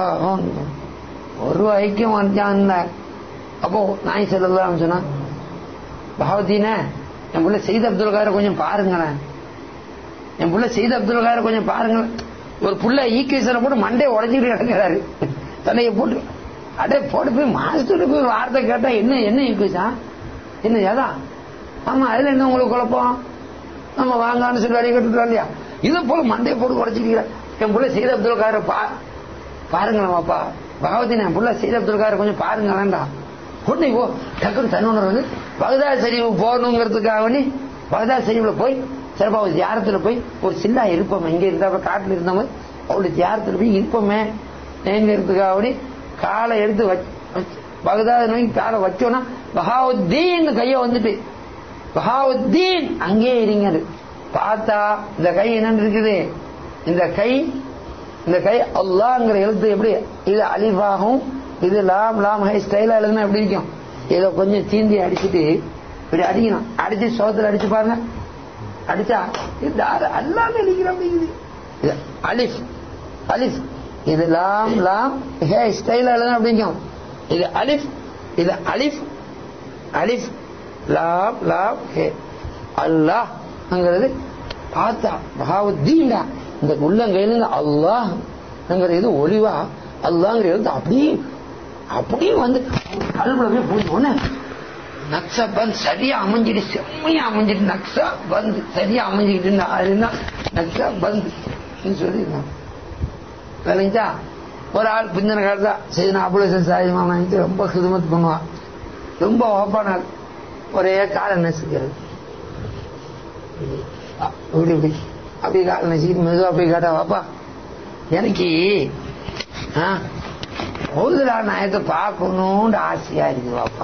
ஒரு ஐக்கியம் வந்துட்டான் அப்போ நாய் செல்லலாம் சொன்னா பகவதீன என் புள்ள செய்த அப்துல் கார கொஞ்சம் பாருங்களேன் என் புள்ள செய்த அப்துல் கார கொஞ்சம் பாருங்களேன் ஒரு புள்ள ஈகேசரை போட்டு மண்டே உடஞ்சிட்டு கிடக்கிறாரு தன்னைய போட்டு அடே போட்டு போய் மாஸ்டர் போய் வார்த்தை கேட்டா என்ன என்ன ஈகேசா என்ன ஏதா ஆமா அதுல என்ன உங்களுக்கு குழப்பம் நம்ம வாங்கான்னு சொல்லி அடி கட்டுட்டோம் இல்லையா இதை போல மண்டையை போட்டு உடச்சிட்டு என் புள்ள செய்த அப்துல் கார பா பாருங்களேன்ப்பா பகவதி என் புள்ள செய்த அப்துல் கார கொஞ்சம் பாருங்களேன்டா உடனே போ டக்குனு தன்னுணர் வந்து பகதா சரிவு போகணுங்கிறதுக்காக வேண்டி பகதா சரிவுல போய் சிறப்பா ஒரு தியாரத்துல போய் ஒரு சில்லா இருப்போமே இங்க இருந்தா காட்டுல இருந்த மாதிரி அவளுடைய தியாரத்துல போய் இருப்போமே ஏங்கிறதுக்காக வேண்டி காலை எடுத்து வச்சு பகதாத நோக்கி காலை வச்சோன்னா பகாவுத்தீன் கைய வந்துட்டு பகாவுத்தீன் அங்கே இருங்க பார்த்தா இந்த கை என்னன்னு இருக்குது இந்த கை இந்த கை அல்லாங்கிற எழுத்து எப்படி இது அலிஃபாகும் இது லாம் லாம் ஹை ஸ்டைலா எழுதுனா எப்படி இருக்கும் இதை கொஞ்சம் தீந்தி அடிச்சுட்டு இப்படி அடிக்கணும் அடிச்சு சோத்துல அடிச்சு பாருங்க அடிச்சா இது அல்லாம அடிக்கிற அப்படிங்குது இது அலிஃப் அலிஃப் இது லாம் லாம் ஹே ஸ்டைலா எழுதுனா அப்படிங்கும் இது அலிஃப் இது அலிஃப் அலிஃப் லாம் லாம் ஹே அல்லாஹ்ங்கிறது பார்த்தா பகாவுத்தீன்டா இந்த உள்ளங்கையில அல்லாஹ் இது ஒளிவா அல்லாங்கிற எழுத்து அப்படியே அப்படியே வந்து கல்வில போய் பூஜை ஒண்ணு நக்ஷா பந்த் சரியா அமைஞ்சிட்டு செம்மையா அமைஞ்சிட்டு நக்ஷா பந்த் சரியா அமைஞ்சுக்கிட்டு இருந்தா நக்ஷா பந்த் சொல்லி விளைஞ்சா ஒரு ஆள் பிந்தின காலத்தா சரி நான் அபுலேசன் சாதிமா வாங்கிட்டு ரொம்ப ஹிதமத் பண்ணுவான் ரொம்ப ஓப்பான ஒரே காலை நெசுக்கிறது இப்படி இப்படி அப்படி காலை நெசிக்கிட்டு மெதுவா போய் கேட்டா வாப்பா எனக்கு ஓதுரா நாயத்தை பார்க்கணும்னு ஆசையா இருக்கு பாப்பா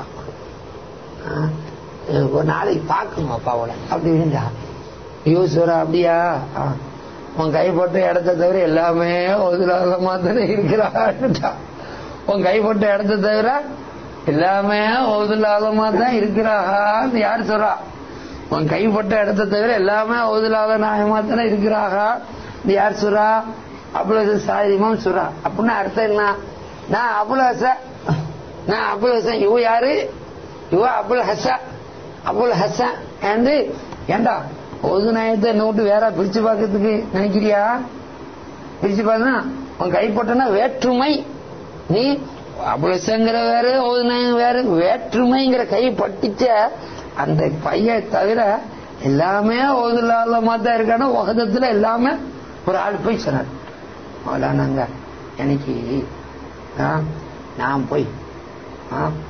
ஒரு நாளைக்கு பார்க்கணும் அப்பாவோட அப்படின்டா யூஸ்வரா அப்படியா உன் கைப்பட்ட இடத்த தவிர எல்லாமே ஒதுலாகமா தானே இருக்கிறான்டா உன் கைப்பட்ட இடத்த தவிர எல்லாமே ஒதுலாகமா தான் இருக்கிறான்னு யார் சொல்றா உன் கைப்பட்ட இடத்த தவிர எல்லாமே ஒதுலாக நாயமா தானே இருக்கிறாக யார் சொல்றா அவ்வளவு சாதிமம் சொல்றா அப்படின்னா அர்த்தம் என்ன நான் அபுல் ஹசன் நான் அபுல் ஹசன் இவ யாரு இவ அபுல் ஹசன் அபுல் ஹசன் என்று ஏண்டா பொது நயத்தை நோட்டு வேற பிரிச்சு பார்க்கறதுக்கு நினைக்கிறியா பிரிச்சு பார்த்தா உன் கைப்பட்டனா வேற்றுமை நீ அபுல் ஹசங்கிற வேற ஓது நயம் வேற வேற்றுமைங்கிற கை பட்டிச்ச அந்த பைய தவிர எல்லாமே ஓதுலாலமா தான் இருக்கான உகதத்துல எல்லாமே ஒரு ஆள் போய் சொன்னார் மௌலானாங்க எனக்கு நான் போய்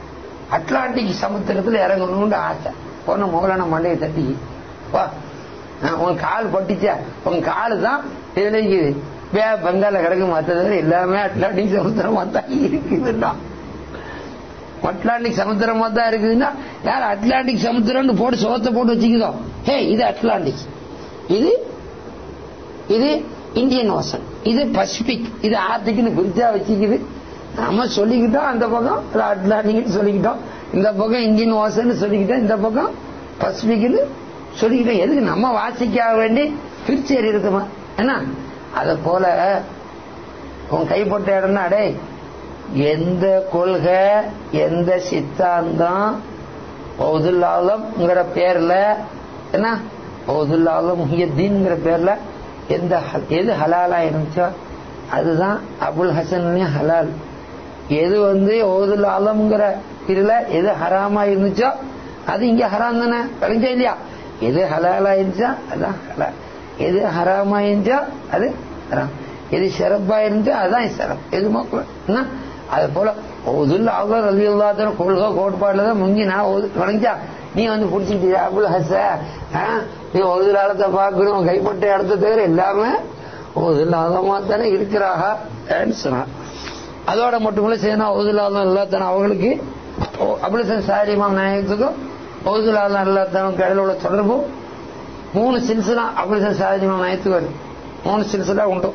அட்லாண்டிக் சமுத்திரத்தில் இறங்கணும்னு ஆசை போன மௌலான மண்டையை தட்டி வா ஆ, உன் கால் பட்டுச்சா உன் காலு தான் இதுல இருக்குது பே பெங்கால கிடக்கு மற்றது எல்லாமே அட்லாண்டிக் சமுத்திரமா தான் இருக்குதுன்னா அட்லாண்டிக் சமுத்திரமா தான் இருக்குதுன்னா யார் அட்லாண்டிக் சமுத்திரம்னு போட்டு சோத்தை போட்டு வச்சுக்குதோ ஹே இது அட்லாண்டிக் இது இது இந்தியன் ஓசன் இது பசிபிக் இது ஆர்டிக்னு பிரிச்சா வச்சுக்குது நம்ம சொல்லிக்கிட்டோம் அந்த பக்கம் அது அட்லாண்டிக்னு சொல்லிக்கிட்டோம் இந்த பக்கம் இந்தியன் ஓசன் சொல்லிக்கிட்டோம் இந்த பக்கம் பசிபிக்னு சொல்லிக்கிட்டோம் எதுக்கு நம்ம வாசிக்க வேண்டி பிரிச்சு எறியிருக்குமா என்ன அத போல உன் கைப்பட்ட இடம்னா டேய் எந்த கொள்கை எந்த சித்தாந்தம் பௌதுல்லாலம்ங்கிற பேர்ல என்ன பௌதுல்லாலம் முஹியத்தீன்ங்கிற பேர்ல எந்த ஹ- எது ஹலாலா இருந்துச்சோ அதுதான் அபுல் ஹசன்லயும் ஹலால் எது வந்து ஓதுல் ஆலம்ங்கிற இதுல எது ஹராமா இருந்துச்சோ அது இங்க ஹராம் தானே விளைஞ்சா இல்லையா எது ஹலாலா இருந்துச்சோ அதான் ஹலால் எது ஹராமா இருந்துச்சோ அது ஹராம் எது சிறப்பா இருந்துச்சோ அதான் சிறப்பு எது மக்கள் என்ன அது போல ஓதுல் ஆகர் அலி அல்லாத்தன கொள்கை கோட்பாடுல தான் முங்கி நான் ஓது விளைஞ்சா நீ வந்து பிடிச்சிக்கிட்டியா அபுல் ஹச ஆ, நீ ஓதுல் ஆழத்தை பார்க்கணும் கைப்பட்ட இடத்த தவிர எல்லாமே ஓதுல் ஆழமா தானே இருக்கிறாக சொன்னான் அதோட மட்டுமில்ல சேனா ஓதுலாதம் எல்லாத்தான அவங்களுக்கு அபுலசன் சாரிமாம் நாயகத்துக்கும் ஓதுலாதம் எல்லாத்தானும் இடையில உள்ள தொடர்பு மூணு சில்சிலா அபுலசன் சாரிமாம் நாயகத்துக்கு வருது மூணு சில்சிலா உண்டு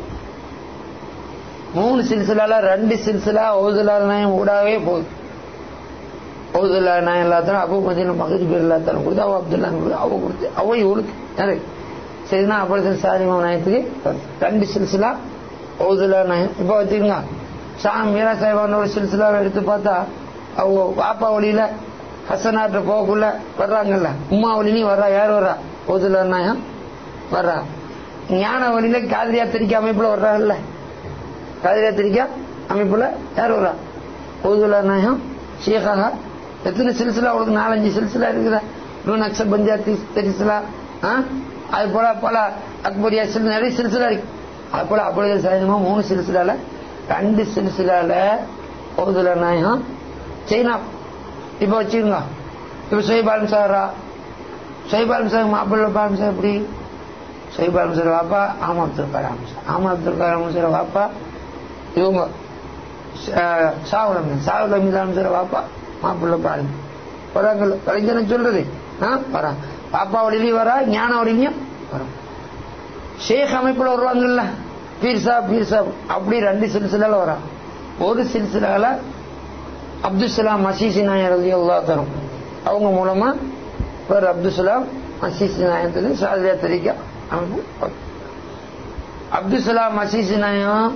மூணு சில்சிலால ரெண்டு சில்சிலா ஓதுலாத நாயம் ஊடாவே போகுது ஓதுல்லா நாயம் எல்லாத்தாலும் அபு மதின மகதி பேர் எல்லாத்தாலும் கொடுத்து அவ அப்துல்லா கொடுத்து அவ கொடுத்து அவ இவளுக்கு யாரு சரினா அபுலசன் சாரிமாம் நாயகத்துக்கு வருது. ரெண்டு சில்சிலா ஓதுல்லா நாயம் இப்ப வச்சுக்கோங்க ஷாம் மீரா சாஹிபான ஒரு சில்சிலாவை எடுத்து பார்த்தா அவங்க பாப்பா வழியில ஹசனாட்ட போகக்குள்ள வர்றாங்கல்ல உம்மா வழியிலையும் வர்றா யார் வர்றா ஓதுல நாயம் வர்றா ஞான வழியில காதிரியா திரிக்க அமைப்புல வர்றாங்கல்ல காதிரியா திரிக்க அமைப்புல யார் வர்றா ஓதுல நாயம் ஷேகாக எத்தனை சில்சிலா அவளுக்கு நாலஞ்சு சில்சிலா இருக்குதா நூன் அக்ஷர் பஞ்சாயத்து சில்சிலா ஆ? அது போல பல அக்பரியா சில் நிறைய சில்சிலா இருக்கு அது போல அப்பொழுது சாயந்தரமா மூணு சில்சிலால ரெண்டு சில்சிலால ஓதுல நாயம் சைனா இப்ப வச்சுக்கோங்க இப்ப சுயபாலம் சாரா சுயபாலம் சார் மாப்பிள்ள பாலம் சார் எப்படி சுயபாலம் சார் வாப்பா ஆமா அப்துல் கலாம் சார் ஆமா அப்துல் கலாம் சார் வாப்பா இவங்க சாவுலம் சாவுலம் மீதான சார் வாப்பா மாப்பிள்ள பாருங்க வராங்கல்ல கலைஞரன் சொல்றது ஆ வரா பாப்பா வழியிலையும் வரா ஞான வழியிலையும் வரா ஷேக் அமைப்புல வருவாங்கல்ல பீர் சாப் பீர் சாப் அப்படி ரெண்டு சில்சிலால வரா ஒரு சில்சிலால அப்துல் சலாம் மசீசி நாயர் ரதி அல்லா தரும் அவங்க மூலமா வேற அப்துல் சலாம் மசீசி நாயத்துக்கு சாதியா தெரிவிக்க அமைப்பு வரும். அப்துல் சலாம் மசீசி நாயம்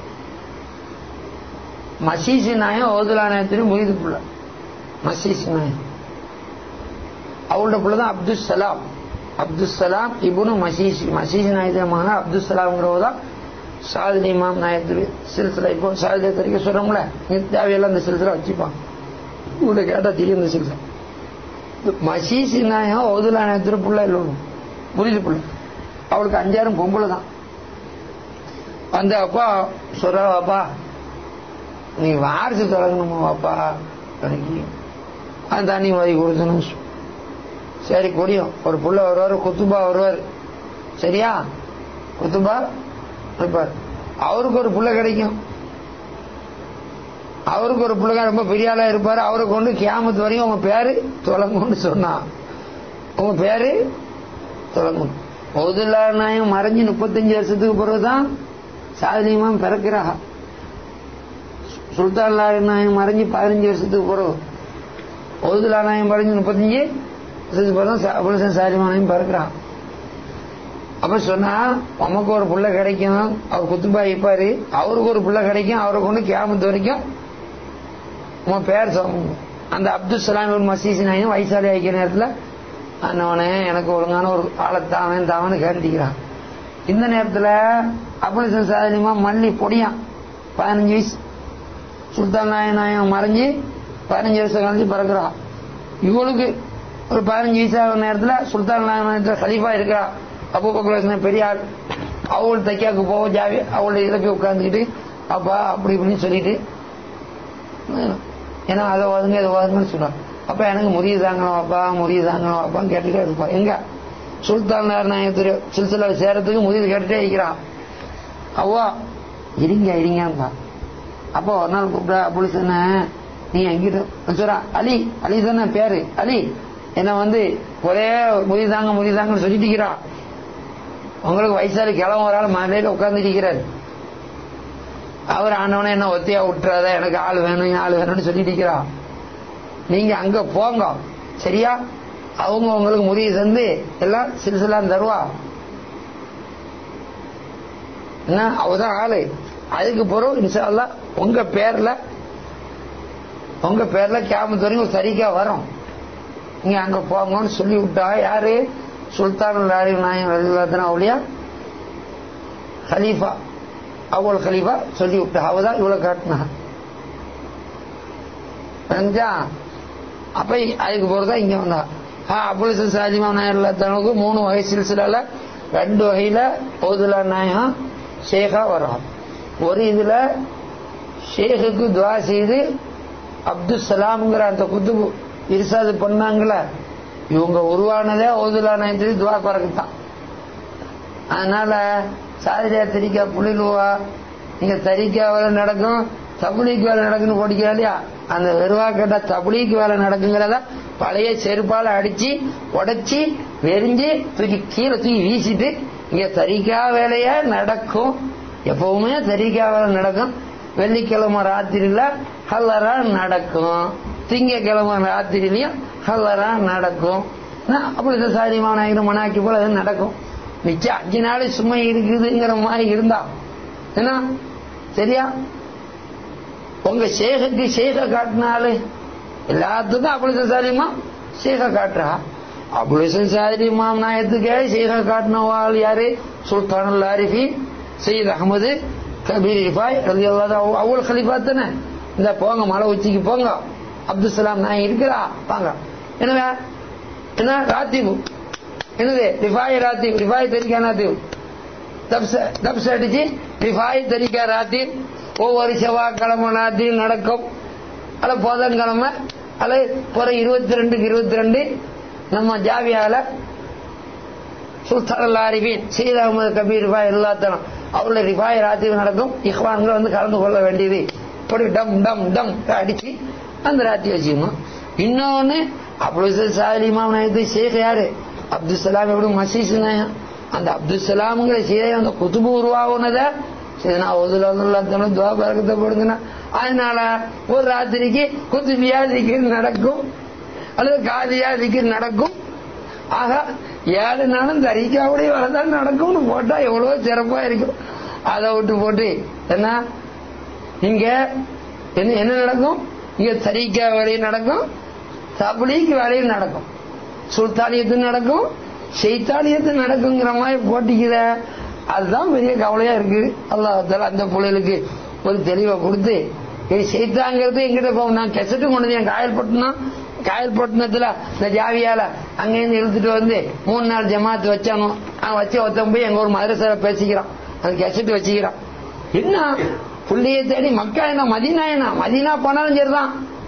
மசீசி நாயம் ஓதுலா நாயத்தின் முயது புள்ள மசீசி நாயம் அவளோட புள்ள தான் அப்துல் சலாம் அப்துல் சலாம் இபுனு மசீசி மசீசி நாயத்தின் மகனா அப்துல் சலாம்ங்கிறவங்க தான் சாதினி இமாம் நாயத்துக்கு சில்சிலா இப்போ சாதியா தெரிவிக்க சொல்றோம்ல நீ தேவையெல்லாம் இந்த சில்சிலா வச்சுப்பாங்க உங்களை கேட்டா தெரியும் இந்த சில்சிலா மசீசி நாயம் ஓதுலா நாயத்தின் புள்ள இல்லை முறிது புள்ள அவளுக்கு அஞ்சாயிரம் பொம்பளை தான் அந்த அப்பா சொல்றா அப்பா நீ வாரிசு தொடங்கணுமா அப்பா எனக்கு அந்த தண்ணி மாதிரி கொடுக்கணும் சரி கொடியும் ஒரு புள்ள வருவார் குத்துபா வருவார் சரியா குத்துபா இருப்பார் அவருக்கு ஒரு புள்ள கிடைக்கும் அவருக்கு ஒரு புள்ள ரொம்ப பெரிய ஆளா இருப்பாரு அவரை கொண்டு கியாமத்து வரையும் உங்க பேரு தொலங்கும்னு சொன்னான் உங்க பேரு தொலங்கும் ஒதுல்லா நாயம் மறைஞ்சு முப்பத்தஞ்சு வருஷத்துக்கு பிறகுதான் சாதனியமா பிறக்கிறா சுல்தான் நாயம் மறைஞ்சு பதினஞ்சு வருஷத்துக்கு பிறகு ஒதுலா நாயம் மறைஞ்சு முப்பத்தஞ்சு வருஷத்துக்கு பிறகு தான் சாரிமானையும் பிறக்கிறான் அப்ப சொன்னா உமக்கு ஒரு புள்ள கிடைக்கும் அவர் குத்துபா இருப்பாரு அவருக்கு ஒரு புள்ள கிடைக்கும் அவரை கொண்டு கியாமத்து வரைக்கும் உன் பேர் சொல்லணும் அந்த அப்துல் சலாம் மசீசி நாயும் வயசாளி ஆகிக்கிற நேரத்தில் அண்ணவனே எனக்கு ஒழுங்கான ஒரு ஆளத்தாவன் தாவன்னு கேட்டுக்கிறான் இந்த நேரத்தில் அபுலிசன் சாதனியமா மல்லி பொடியான் பதினஞ்சு வயசு சுல்தான் நாய நாயம் மறைஞ்சு பதினஞ்சு வருஷம் கழிஞ்சு பிறக்கிறான் இவளுக்கு ஒரு பதினஞ்சு வயசு ஆகிற நேரத்தில் சுல்தான் நாயத்தில் கலீஃபா இருக்கிறா அப்போ பக்கம் பெரிய ஆள் அவள் தைக்காக்கு போக ஜாவி அவளோட இதில் போய் உட்காந்துக்கிட்டு அப்பா அப்படி இப்படின்னு சொல்லிட்டு ஏன்னா அதை வாதுங்க இதை வாதுங்கன்னு சொல்லுவான் அப்ப எனக்கு முறிய தாங்கணும் அப்பா முறிய தாங்கணும் அப்பான்னு கேட்டுட்டே இருப்பா எங்க சுல்தான் நாயகத்திரி சில்சில சேரத்துக்கு முதிர் கேட்டுட்டே இருக்கிறான் அவ்வா இருங்க இருங்கப்பா அப்போ ஒரு நாள் கூப்பிட்டா அப்படி சொன்ன நீ எங்கிட்ட சொல்றா அலி அலி தானே பேரு அலி என்ன வந்து ஒரே முதிதாங்க முதிதாங்கன்னு சொல்லிட்டு இருக்கிறான் உங்களுக்கு வயசாலி கிளம்ப ஒரு ஆள் மலையில உட்கார்ந்து இருக்கிறார் அவர் ஆனவனே என்ன ஒத்தையா விட்டுறாத எனக்கு ஆள் வேணும் ஆள் வேணும்னு சொல்லிட்டு இருக்கிறான் நீங்க அங்க போங்க சரியா அவங்க உங்களுக்கு முடிவு தந்து எல்லாம் சிறுசிலாம் தருவா என்ன அவதான் ஆளு அதுக்கு பிறகு இன்ஷா அல்லா உங்க பேர்ல உங்க பேர்ல கேமத்து வரைக்கும் சரிக்கா வரும் நீங்க அங்க போங்கன்னு சொல்லி விட்டா யாரு சுல்தான் நாயகம் அவளியா ஹலீஃபா அவள் ஹலீஃபா சொல்லி விட்டா அவதான் இவ்வளவு காட்டினா அப்ப அதுக்கு போறதா இங்க வந்தா அபுல் சாஜிமா நாயர்களுக்கு மூணு வகை சில்சிலால ரெண்டு வகையில ஓதுலா நாயகம் ஷேகா வரும் ஒரு இதுல ஷேகுக்கு துவா செய்து அப்துல் சலாம்ங்கிற அந்த குத்துபு இருசாது பண்ணாங்கள இவங்க உருவானதே ஓதுலா நாயகத்துக்கு துவா பறக்குத்தான் அதனால சாதிரியா திரிக்கா புள்ளிடுவா நீங்க தரிக்கா வேலை நடக்கும் தபுலிக்கு வேலை நடக்குன்னு போட்டிக்கிறா இல்லையா அந்த வெறுவா கேட்டா தபுலிக்கு வேலை நடக்குங்கிறத பழைய செருப்பால அடிச்சு உடைச்சி வெறிஞ்சு தூக்கி கீழே தூக்கி வீசிட்டு இங்க தரிக்கா வேலையா நடக்கும் எப்பவுமே தரிக்கா வேலை நடக்கும் வெள்ளிக்கிழமை ராத்திரியில ஹல்லரா நடக்கும் திங்கக்கிழமை ராத்திரிலையும் ஹல்லரா நடக்கும் அப்படி சாதிமான நாயகர் மனாக்கி போல அது நடக்கும் மிச்சம் அஞ்சு நாள் சும்மா இருக்குதுங்கிற மாதிரி இருந்தா என்ன சரியா உங்க சேகக்கு சேக காட்டினாலு எல்லாத்துக்கும் அபுலிசன் சாலிமா சேக காட்டுறா அபுலிசன் சாலிமா நாயத்துக்கே சேக காட்டினவாள் யாரு சுல்தான் ஆரிஃபி சையத் அகமது கபீர் ரிஃபாய் ரதி அவ்வளவு கலிஃபா தானே இந்த போங்க மலை உச்சிக்கு போங்க அப்துல் சலாம் நாயகம் இருக்கிறா வாங்க எனவே என்ன ராத்திபு என்னது ரிஃபாய் ராத்திப் ரிஃபாய் தெரிக்கா நாத்திப் தப்ஸ் அடிச்சு ரிஃபாய் தெரிக்கா ராத்திப் ஒவ்வொரு செவ்வாய்க்கிழமை நாத்தியும் நடக்கும் அல்ல புதன்கிழமை அல்ல போற இருபத்தி ரெண்டுக்கு இருபத்தி ரெண்டு நம்ம ஜாவியால சுல்தான் அரிபீன் சீத் அகமது கபீர் ரிஃபாய் எல்லாத்தனம் அவள ரிஃபாய் ராத்திரி நடக்கும் இஹ்வான்கள் வந்து கலந்து கொள்ள வேண்டியது இப்படி டம் டம் டம் அடிச்சு அந்த ராத்திரி வச்சுக்கணும் இன்னொன்னு அப்படி சாலிமா நாயத்து ஷேக் யாரு அப்துல் சலாம் எப்படி மசீஸ் நாயம் அந்த அப்துல் சலாம்ங்கிற சீதை அந்த குத்துபு உருவாகுனதை சரி ஒதுல துவா பறக்கத்தை போடுங்கண்ணா அதனால ஒரு ராத்திரிக்கு குத்துபியா திக்கு நடக்கும் அல்லது காதியா திக்கு நடக்கும் ஆக ஏழு நாளும் தரிக்காவுடைய வரதான் நடக்கும்னு போட்டா எவ்வளவோ சிறப்பா இருக்கும் அதை விட்டு போட்டு என்ன இங்க என்ன என்ன நடக்கும் இங்க தரிக்கா வேலையும் நடக்கும் தபலிக்கு வேலையும் நடக்கும் சுல்தானியத்து நடக்கும் செய்தானியத்து நடக்குங்கிற மாதிரி போட்டிக்கிற அதுதான் பெரிய கவலையா இருக்கு அல்லாஹால அந்த பிள்ளைகளுக்கு ஒரு தெளிவை கொடுத்து செய்தாங்கிறது எங்கிட்ட போகும் நான் கெசட்டு கொண்டு என் காயல்பட்டினம் காயல்பட்டினத்துல இந்த ஜாவியால அங்கேருந்து இழுத்துட்டு வந்து மூணு நாள் ஜமாத்து வச்சானோ அவன் வச்சு ஒருத்தன் போய் எங்க ஒரு மதரசால பேசிக்கிறான் அது கெசட்டு வச்சுக்கிறான் என்ன புள்ளைய தேடி மக்கா என்ன மதினா என்ன மதினா போனாலும் சரிதான்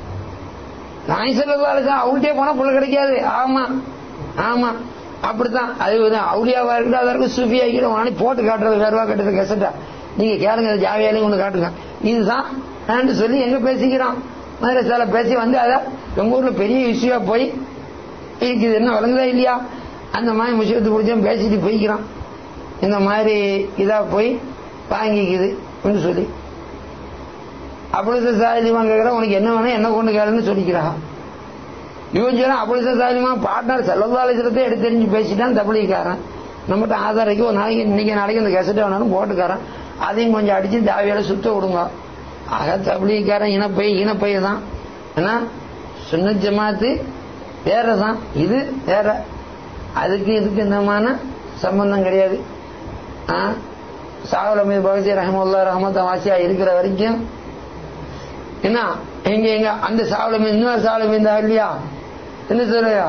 நாய் சொல்லதான் அவங்கள்ட்டே போனா புள்ள கிடைக்காது ஆமா ஆமா அப்படித்தான் அது அவுளியாவா இருக்கட்டும் அதற்கு சூஃபியா இருக்கட்டும் போட்டு காட்டுறது வேறுவா கட்டுறது கெசட்டா நீங்க கேளுங்க ஜாவியாலையும் ஒண்ணு காட்டுங்க இதுதான் நான் சொல்லி எங்க பேசிக்கிறோம் மதரசால பேசி வந்து அத எங்க ஊர்ல பெரிய இஷ்யூவா போய் இருக்குது என்ன வழங்குதா இல்லையா அந்த மாதிரி விஷயத்தை பிடிச்சும் பேசிட்டு போய்க்கிறான் இந்த மாதிரி இதா போய் வாங்கிக்குது சொல்லி அப்படி சாதிமா கேட்கிற உனக்கு என்ன வேணும் என்ன கொண்டு கேளுன்னு சொல்லிக்கிறா இவன் சொன்னா அப்படி சாதிமா பாட்னர் செல்லதாலயத்தை எடுத்து தெரிஞ்சு பேசிட்டான் தபலிக்காரன் நம்மகிட்ட ஆதாரைக்கு ஒரு நாளைக்கு இன்னைக்கு நாளைக்கு அந்த கெசட் வேணாலும் போட்டுக்காரன் அதையும் கொஞ்சம் அடிச்சு தாவியால சுத்த விடுங்க ஆக தபலிக்காரன் இனப்பை இனப்பை தான் ஏன்னா சுன்ன ஜமாத்து வேற தான் இது வேற அதுக்கு இதுக்கு இந்தமான சம்பந்தம் கிடையாது சாகுலமீது பகசி ரஹமுல்லா ரஹமத் வாசியா இருக்கிற வரைக்கும் என்ன எங்க எங்க அந்த சாவலம் இன்னொரு சாவலம் இருந்தா இல்லையா என்ன சொல்லையா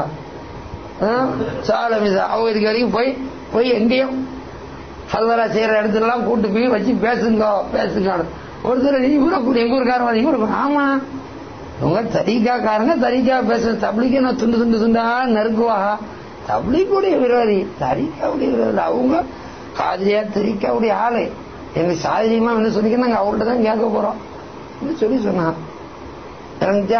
சாவலம் அவங்க இதுக்கு வரைக்கும் போய் போய் எங்கேயும் ஹல்வரா செய்யற இடத்துல எல்லாம் கூட்டு போய் வச்சு பேசுங்க பேசுங்க ஒருத்தர் நீ கூட எங்க ஊருக்காரன் நீங்க கூட ஆமா உங்க தரிக்காக்காரங்க தரிக்கா பேசுற தபிலிக்கு நான் துண்டு துண்டு துண்டா நறுக்குவா தப்லீக்குடைய விரோதி தரிக்காவுடைய விரோதி அவங்க காதிரியா தரிக்காவுடைய ஆளு எங்க சாதிரியமா வந்து சொல்லிக்க நாங்க அவங்கள்ட்ட தான் கேட்க போறோம் சொல்லி சொன்னான் இறங்கிச்சா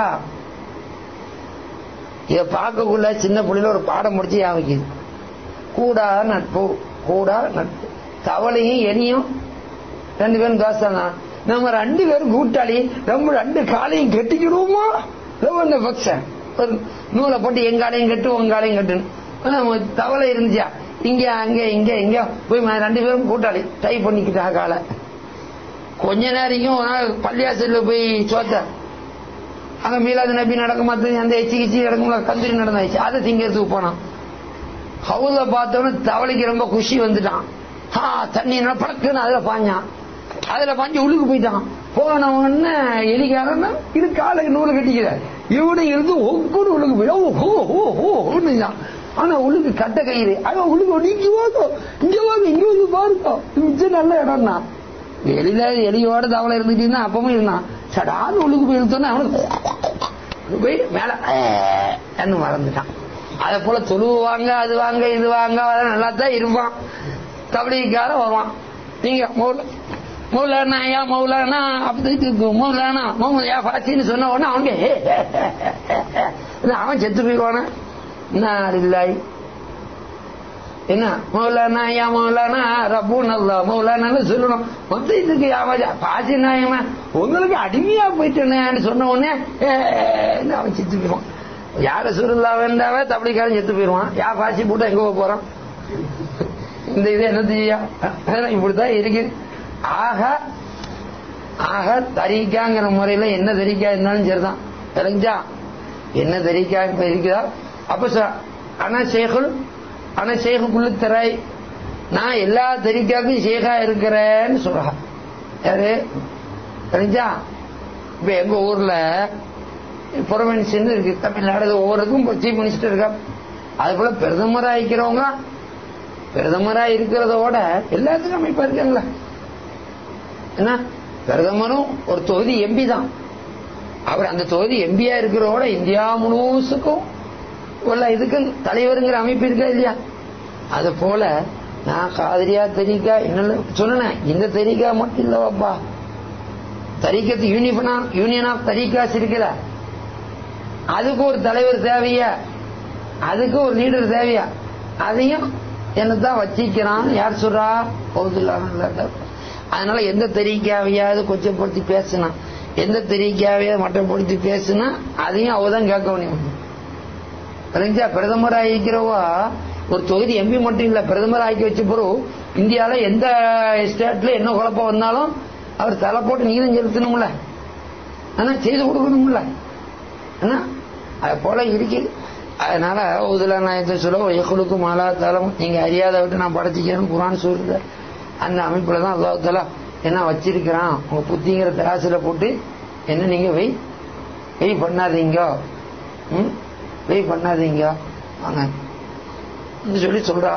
இத பார்க்கக்குள்ள சின்ன பிள்ளைல ஒரு பாடம் முடிச்சு யாவைக்குது கூடா நட்பு கூடா நட்பு தவளையும் எலியும் ரெண்டு பேரும் தோசை நம்ம ரெண்டு பேரும் கூட்டாளி நம்ம ரெண்டு காலையும் கட்டிக்கிடுவோமா இந்த பக்ஷன் ஒரு நூலை போட்டு எங்காலையும் கட்டு உங்காலையும் கட்டுன்னு தவளை இருந்துச்சா இங்க அங்க இங்க இங்க போய் ரெண்டு பேரும் கூட்டாளி டை பண்ணிக்கிட்டா காலை கொஞ்ச நேரம் பள்ளியாசல்ல போய் சோத்த அங்க மீலாது நபி நடக்கும் அந்த எச்சி கிச்சி நடக்கும்ல கந்திரி நடந்தாச்சு அதை திங்கிறதுக்கு போனான் ஹவுல பார்த்தவன தவளைக்கு ரொம்ப குஷி வந்துட்டான் ஆ தண்ணி பழக்குன்னு அதுல பாஞ்சான் அதுல பாஞ்சு உள்ளுக்கு போயிட்டான் போன உடனே எலிக்காரன் இது காலை நூறு கட்டிக்கிற இவனு இருந்து ஒவ்வொரு உள்ளுக்கு போய் ஓ ஓ ஓ ஆனா உள்ளுக்கு கட்ட கயிறு அவன் உள்ளுக்கு நீங்க வாங்க இங்க வாங்க இங்க வந்து பாருங்க மிச்சம் நல்ல இடம் தான் எலியில எலியோட தவளை இருந்துட்டீங்கன்னா அப்பவும் இருந்தான் சடான்னு உள்ளுக்கு போய் இழுத்தோன்னா அவனுக்கு போய் மேல என்ன மறந்துட்டான் அதை போல தொழுவாங்க அது வாங்க இது வாங்க நல்லா தான் இருப்பான் தவளைக்கார வருவான் நீங்க மௌலானா யா மௌலானா அப்படி மௌலானா மௌலையா பாச்சின்னு சொன்ன உடனே அவங்க அவன் செத்து போயிடுவான இல்லாய் என்ன மௌலானா யா மௌலானா ரப்பு நல்லா மௌலானான்னு சொல்லணும் மொத்தம் இதுக்கு யாவாஜா பாசி நாயமா உங்களுக்கு அடிமையா போயிட்டேன்னு சொன்ன உடனே அவன் செத்து போயிடுவான் யார சுருந்தா வேண்டாவே தப்படிக்காரன் செத்து போயிடுவான் யா பாசி போட்டு எங்க போறான் இந்த இது என்ன தெரியா இப்படித்தான் இருக்கு ஆக ஆக தரிக்காங்கிற முறையில என்ன தரிக்கா இருந்தாலும் சரிதான் தெரிஞ்சா என்ன தரிக்கா இருக்குதா அப்ப ஆனா சேகுல் ஆனா சேகுக்குள்ள திராய் நான் எல்லா தரிக்காக்கும் சேகா இருக்கிறேன்னு சொல்றா யாரு தெரிஞ்சா இப்ப எங்க ஊர்ல புறமினிஸ்டர் இருக்கு தமிழ்நாடு ஒவ்வொருக்கும் சீஃப் மினிஸ்டர் இருக்கா அது போல பிரதமரா இருக்கிறவங்க பிரதமரா இருக்கிறதோட எல்லாத்துக்கும் அமைப்பா இருக்காங்களா என்ன பிரதமரும் ஒரு தொகுதி எம்பி தான் அவர் அந்த தொகுதி எம்பியா இருக்கிறதோட இந்தியா முழுசுக்கும் உள்ள இதுக்கு தலைவருங்கிற அமைப்பு இருக்கா இல்லையா அது போல நான் காதலியா தெரிக்கா என்ன சொன்னேன் இந்த தெரிக்கா மட்டும் இல்லவாப்பா தரிக்கத்து யூனிஃபனா யூனியன் ஆஃப் தரிகாஸ் இருக்குல்ல அதுக்கு ஒரு தலைவர் தேவையா அதுக்கு ஒரு லீடர் தேவையா அதையும் என்னதான் வச்சிக்கிறான் யார் சொல்றா பௌதுல்லான அதனால எந்த தெரிவிக்காவையாவது கொச்சப்படுத்தி பேசினா எந்த தெரிவிக்காவையாவது மட்டப்படுத்தி பேசுனா அதையும் அவதான் கேட்க முடியும் தெரிஞ்சா பிரதமர் ஆகிக்கிறவா ஒரு தொகுதி எம்பி மட்டும் இல்ல பிரதமர் ஆக்கி வச்ச பிறகு இந்தியால எந்த ஸ்டேட்ல என்ன குழப்பம் வந்தாலும் அவர் தலை போட்டு நீதம் செலுத்தணும்ல ஆனா செய்து கொடுக்கணும்ல என்ன அது போல இருக்கு அதனால உதுலா நாயத்தை சொல்ல எகுலுக்கு மாலா தலம் நீங்க அறியாத விட்டு நான் படைச்சிக்கிறேன்னு குரான் சொல்ற அந்த அமைப்புல தான் அல்லாஹால என்ன வச்சிருக்கிறான் உங்க புத்திங்கிற தராசில போட்டு என்ன நீங்க வெய் வெய் பண்ணாதீங்க ம் வெய் பண்ணாதீங்க வாங்க சொல்லி சொல்றா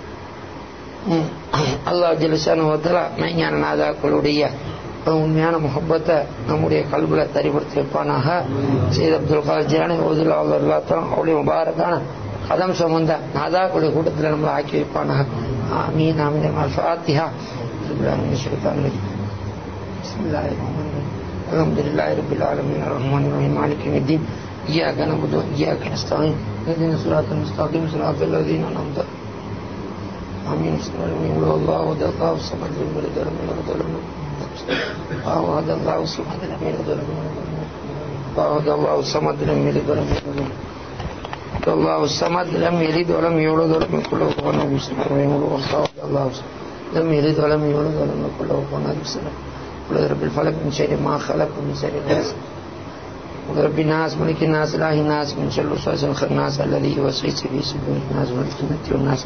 அல்லாஹ் ஜலிசான மெய்ஞான நாதாக்களுடைய உண்மையான முகப்பத்தை நம்முடைய கல்வில தரிப்படுத்தி வைப்பானாக செய்த அப்துல் கால் ஜியானி ஓதுல்லா அல்லாத்தான் அவளுடைய முபாரக்கான கதம் சுமந்த நாதாக்களுடைய கூட்டத்தில் நம்மளை ஆக்கி வைப்பானாக ஆமீன் ஆமீன் ஃபாத்திஹா من الشيطان الرجيم بسم الله الرحمن الرحيم الحمد لله رب العالمين الرحمن الرحيم مالك يوم الدين إياك نعبد وإياك نستعين اهدنا الصراط المستقيم صراط الذين أنعمت آمين بسم الله الرحمن الرحيم الله ودى الله الصمد لم يلد ولم يولد ولم الله ودى الله الصمد لم يلد ولم يولد الله ودى الله الصمد لم يلد ولم يولد الله الصمد لم يلد ولم يولد ولم يكن له كفوا احد بسم الله الرحمن الرحيم الله لم يلد ولم يولد ولم يكن له كفوا احد بسم الله قل رب الفلق من شر ما خلق ومن شر الناس قل رب الناس ملك الناس اله الناس من شر الوسواس الخناس الذي يوسوس في صدور الناس من الجنة والناس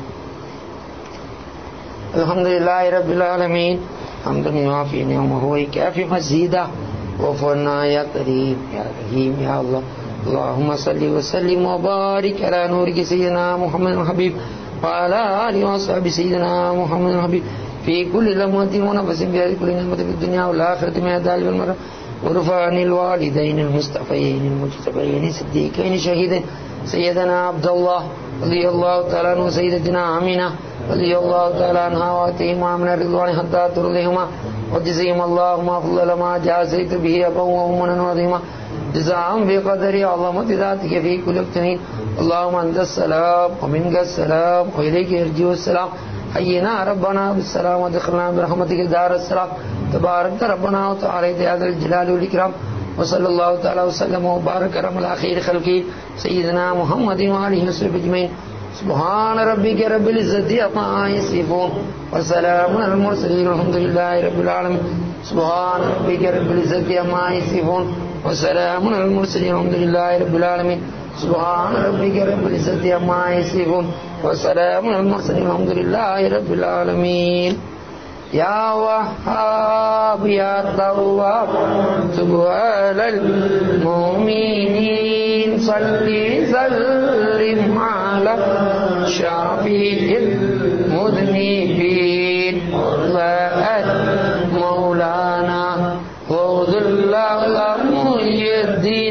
الحمد لله رب العالمين حمدا يوافي نعمه ويكافي مزيدا وفرنا يا كريم يا رحيم يا الله اللهم صل وسلم وبارك على نورك سيدنا محمد الحبيب وعلى آله وصحبه سيدنا محمد الحبيب في كل لمحة ونفس في هذه كل نعمة في الدنيا والآخرة من الدال والمرة وارفع عن الوالدين المصطفيين المجتبين صديقين شهيدين سيدنا عبد الله رضي الله تعالى عنه سيدتنا آمنة رضي الله تعالى عنها واتهما من الرضوان حتى ترضيهما وجزيهم اللهم أفضل ما جازيت به أبا وأمنا وعظيما جزاء بقدر عظمة ذاتك في كل اقتنين اللهم أنت السلام ومنك السلام وإليك يرجو السلام حينا ربنا بالسلام ودخلنا برحمتك دار السلام تبارك ربنا وتعالى هذا الجلال والإكرام وصلى الله تعالى وسلم وبارك على خير خلقه سيدنا محمد وآله وصحبه أجمعين سبحان ربك رب العزة عما يصفون وسلام على المرسلين والحمد لله رب العالمين سبحان ربك رب العزة عما يصفون وسلام على المرسلين والحمد لله رب العالمين سبحان ربك رب العزة عما يصفون وسلام على المرسلين والحمد لله رب العالمين يا وهاب يا تواب تب على المؤمنين صل سلم على شافي المذنبين مولانا خذ الله الدين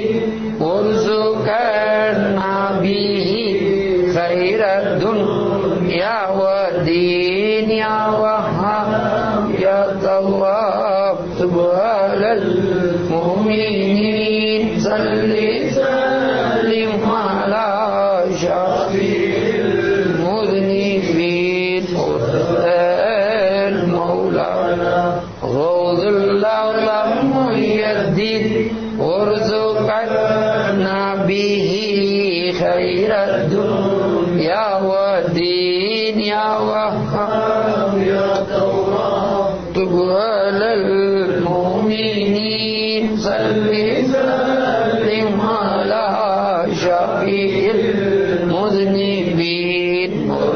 وارزقنا به خير الدنيا والدين يا وهاب يا تواب تب على المؤمنين صل سلم على شافي المذنبين المولى غوض الله محي الدين وارزقنا به خير الدنيا والدين يا وهاب يا تواب تب على المؤمنين صل سلم على شفيع المذنبين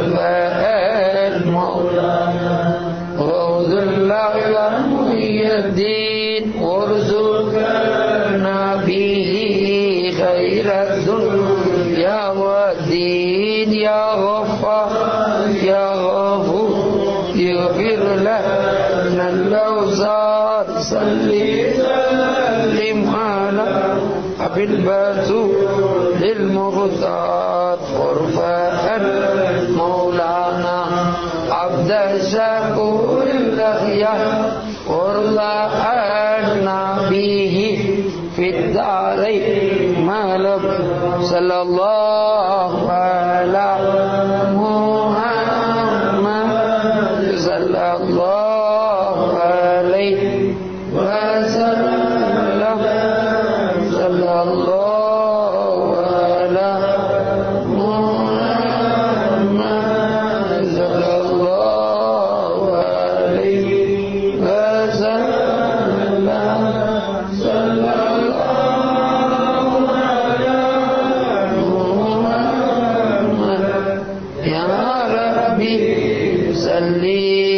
مولانا غوث الله محي الدين وارزقنا به خير الدنيا والدين يا غفار يا غفور يغفر لنا اللوزار صلي سلم على أبي البسوط للمغتار غرفة مولانا عبد الشكور الأخيار وارضى به في الدارين مالك صلى الله على محمد صلى الله عليه وسلم صلى الله على محمد صلى الله عليه وسلم صلى الله على محمد يا ربي صلي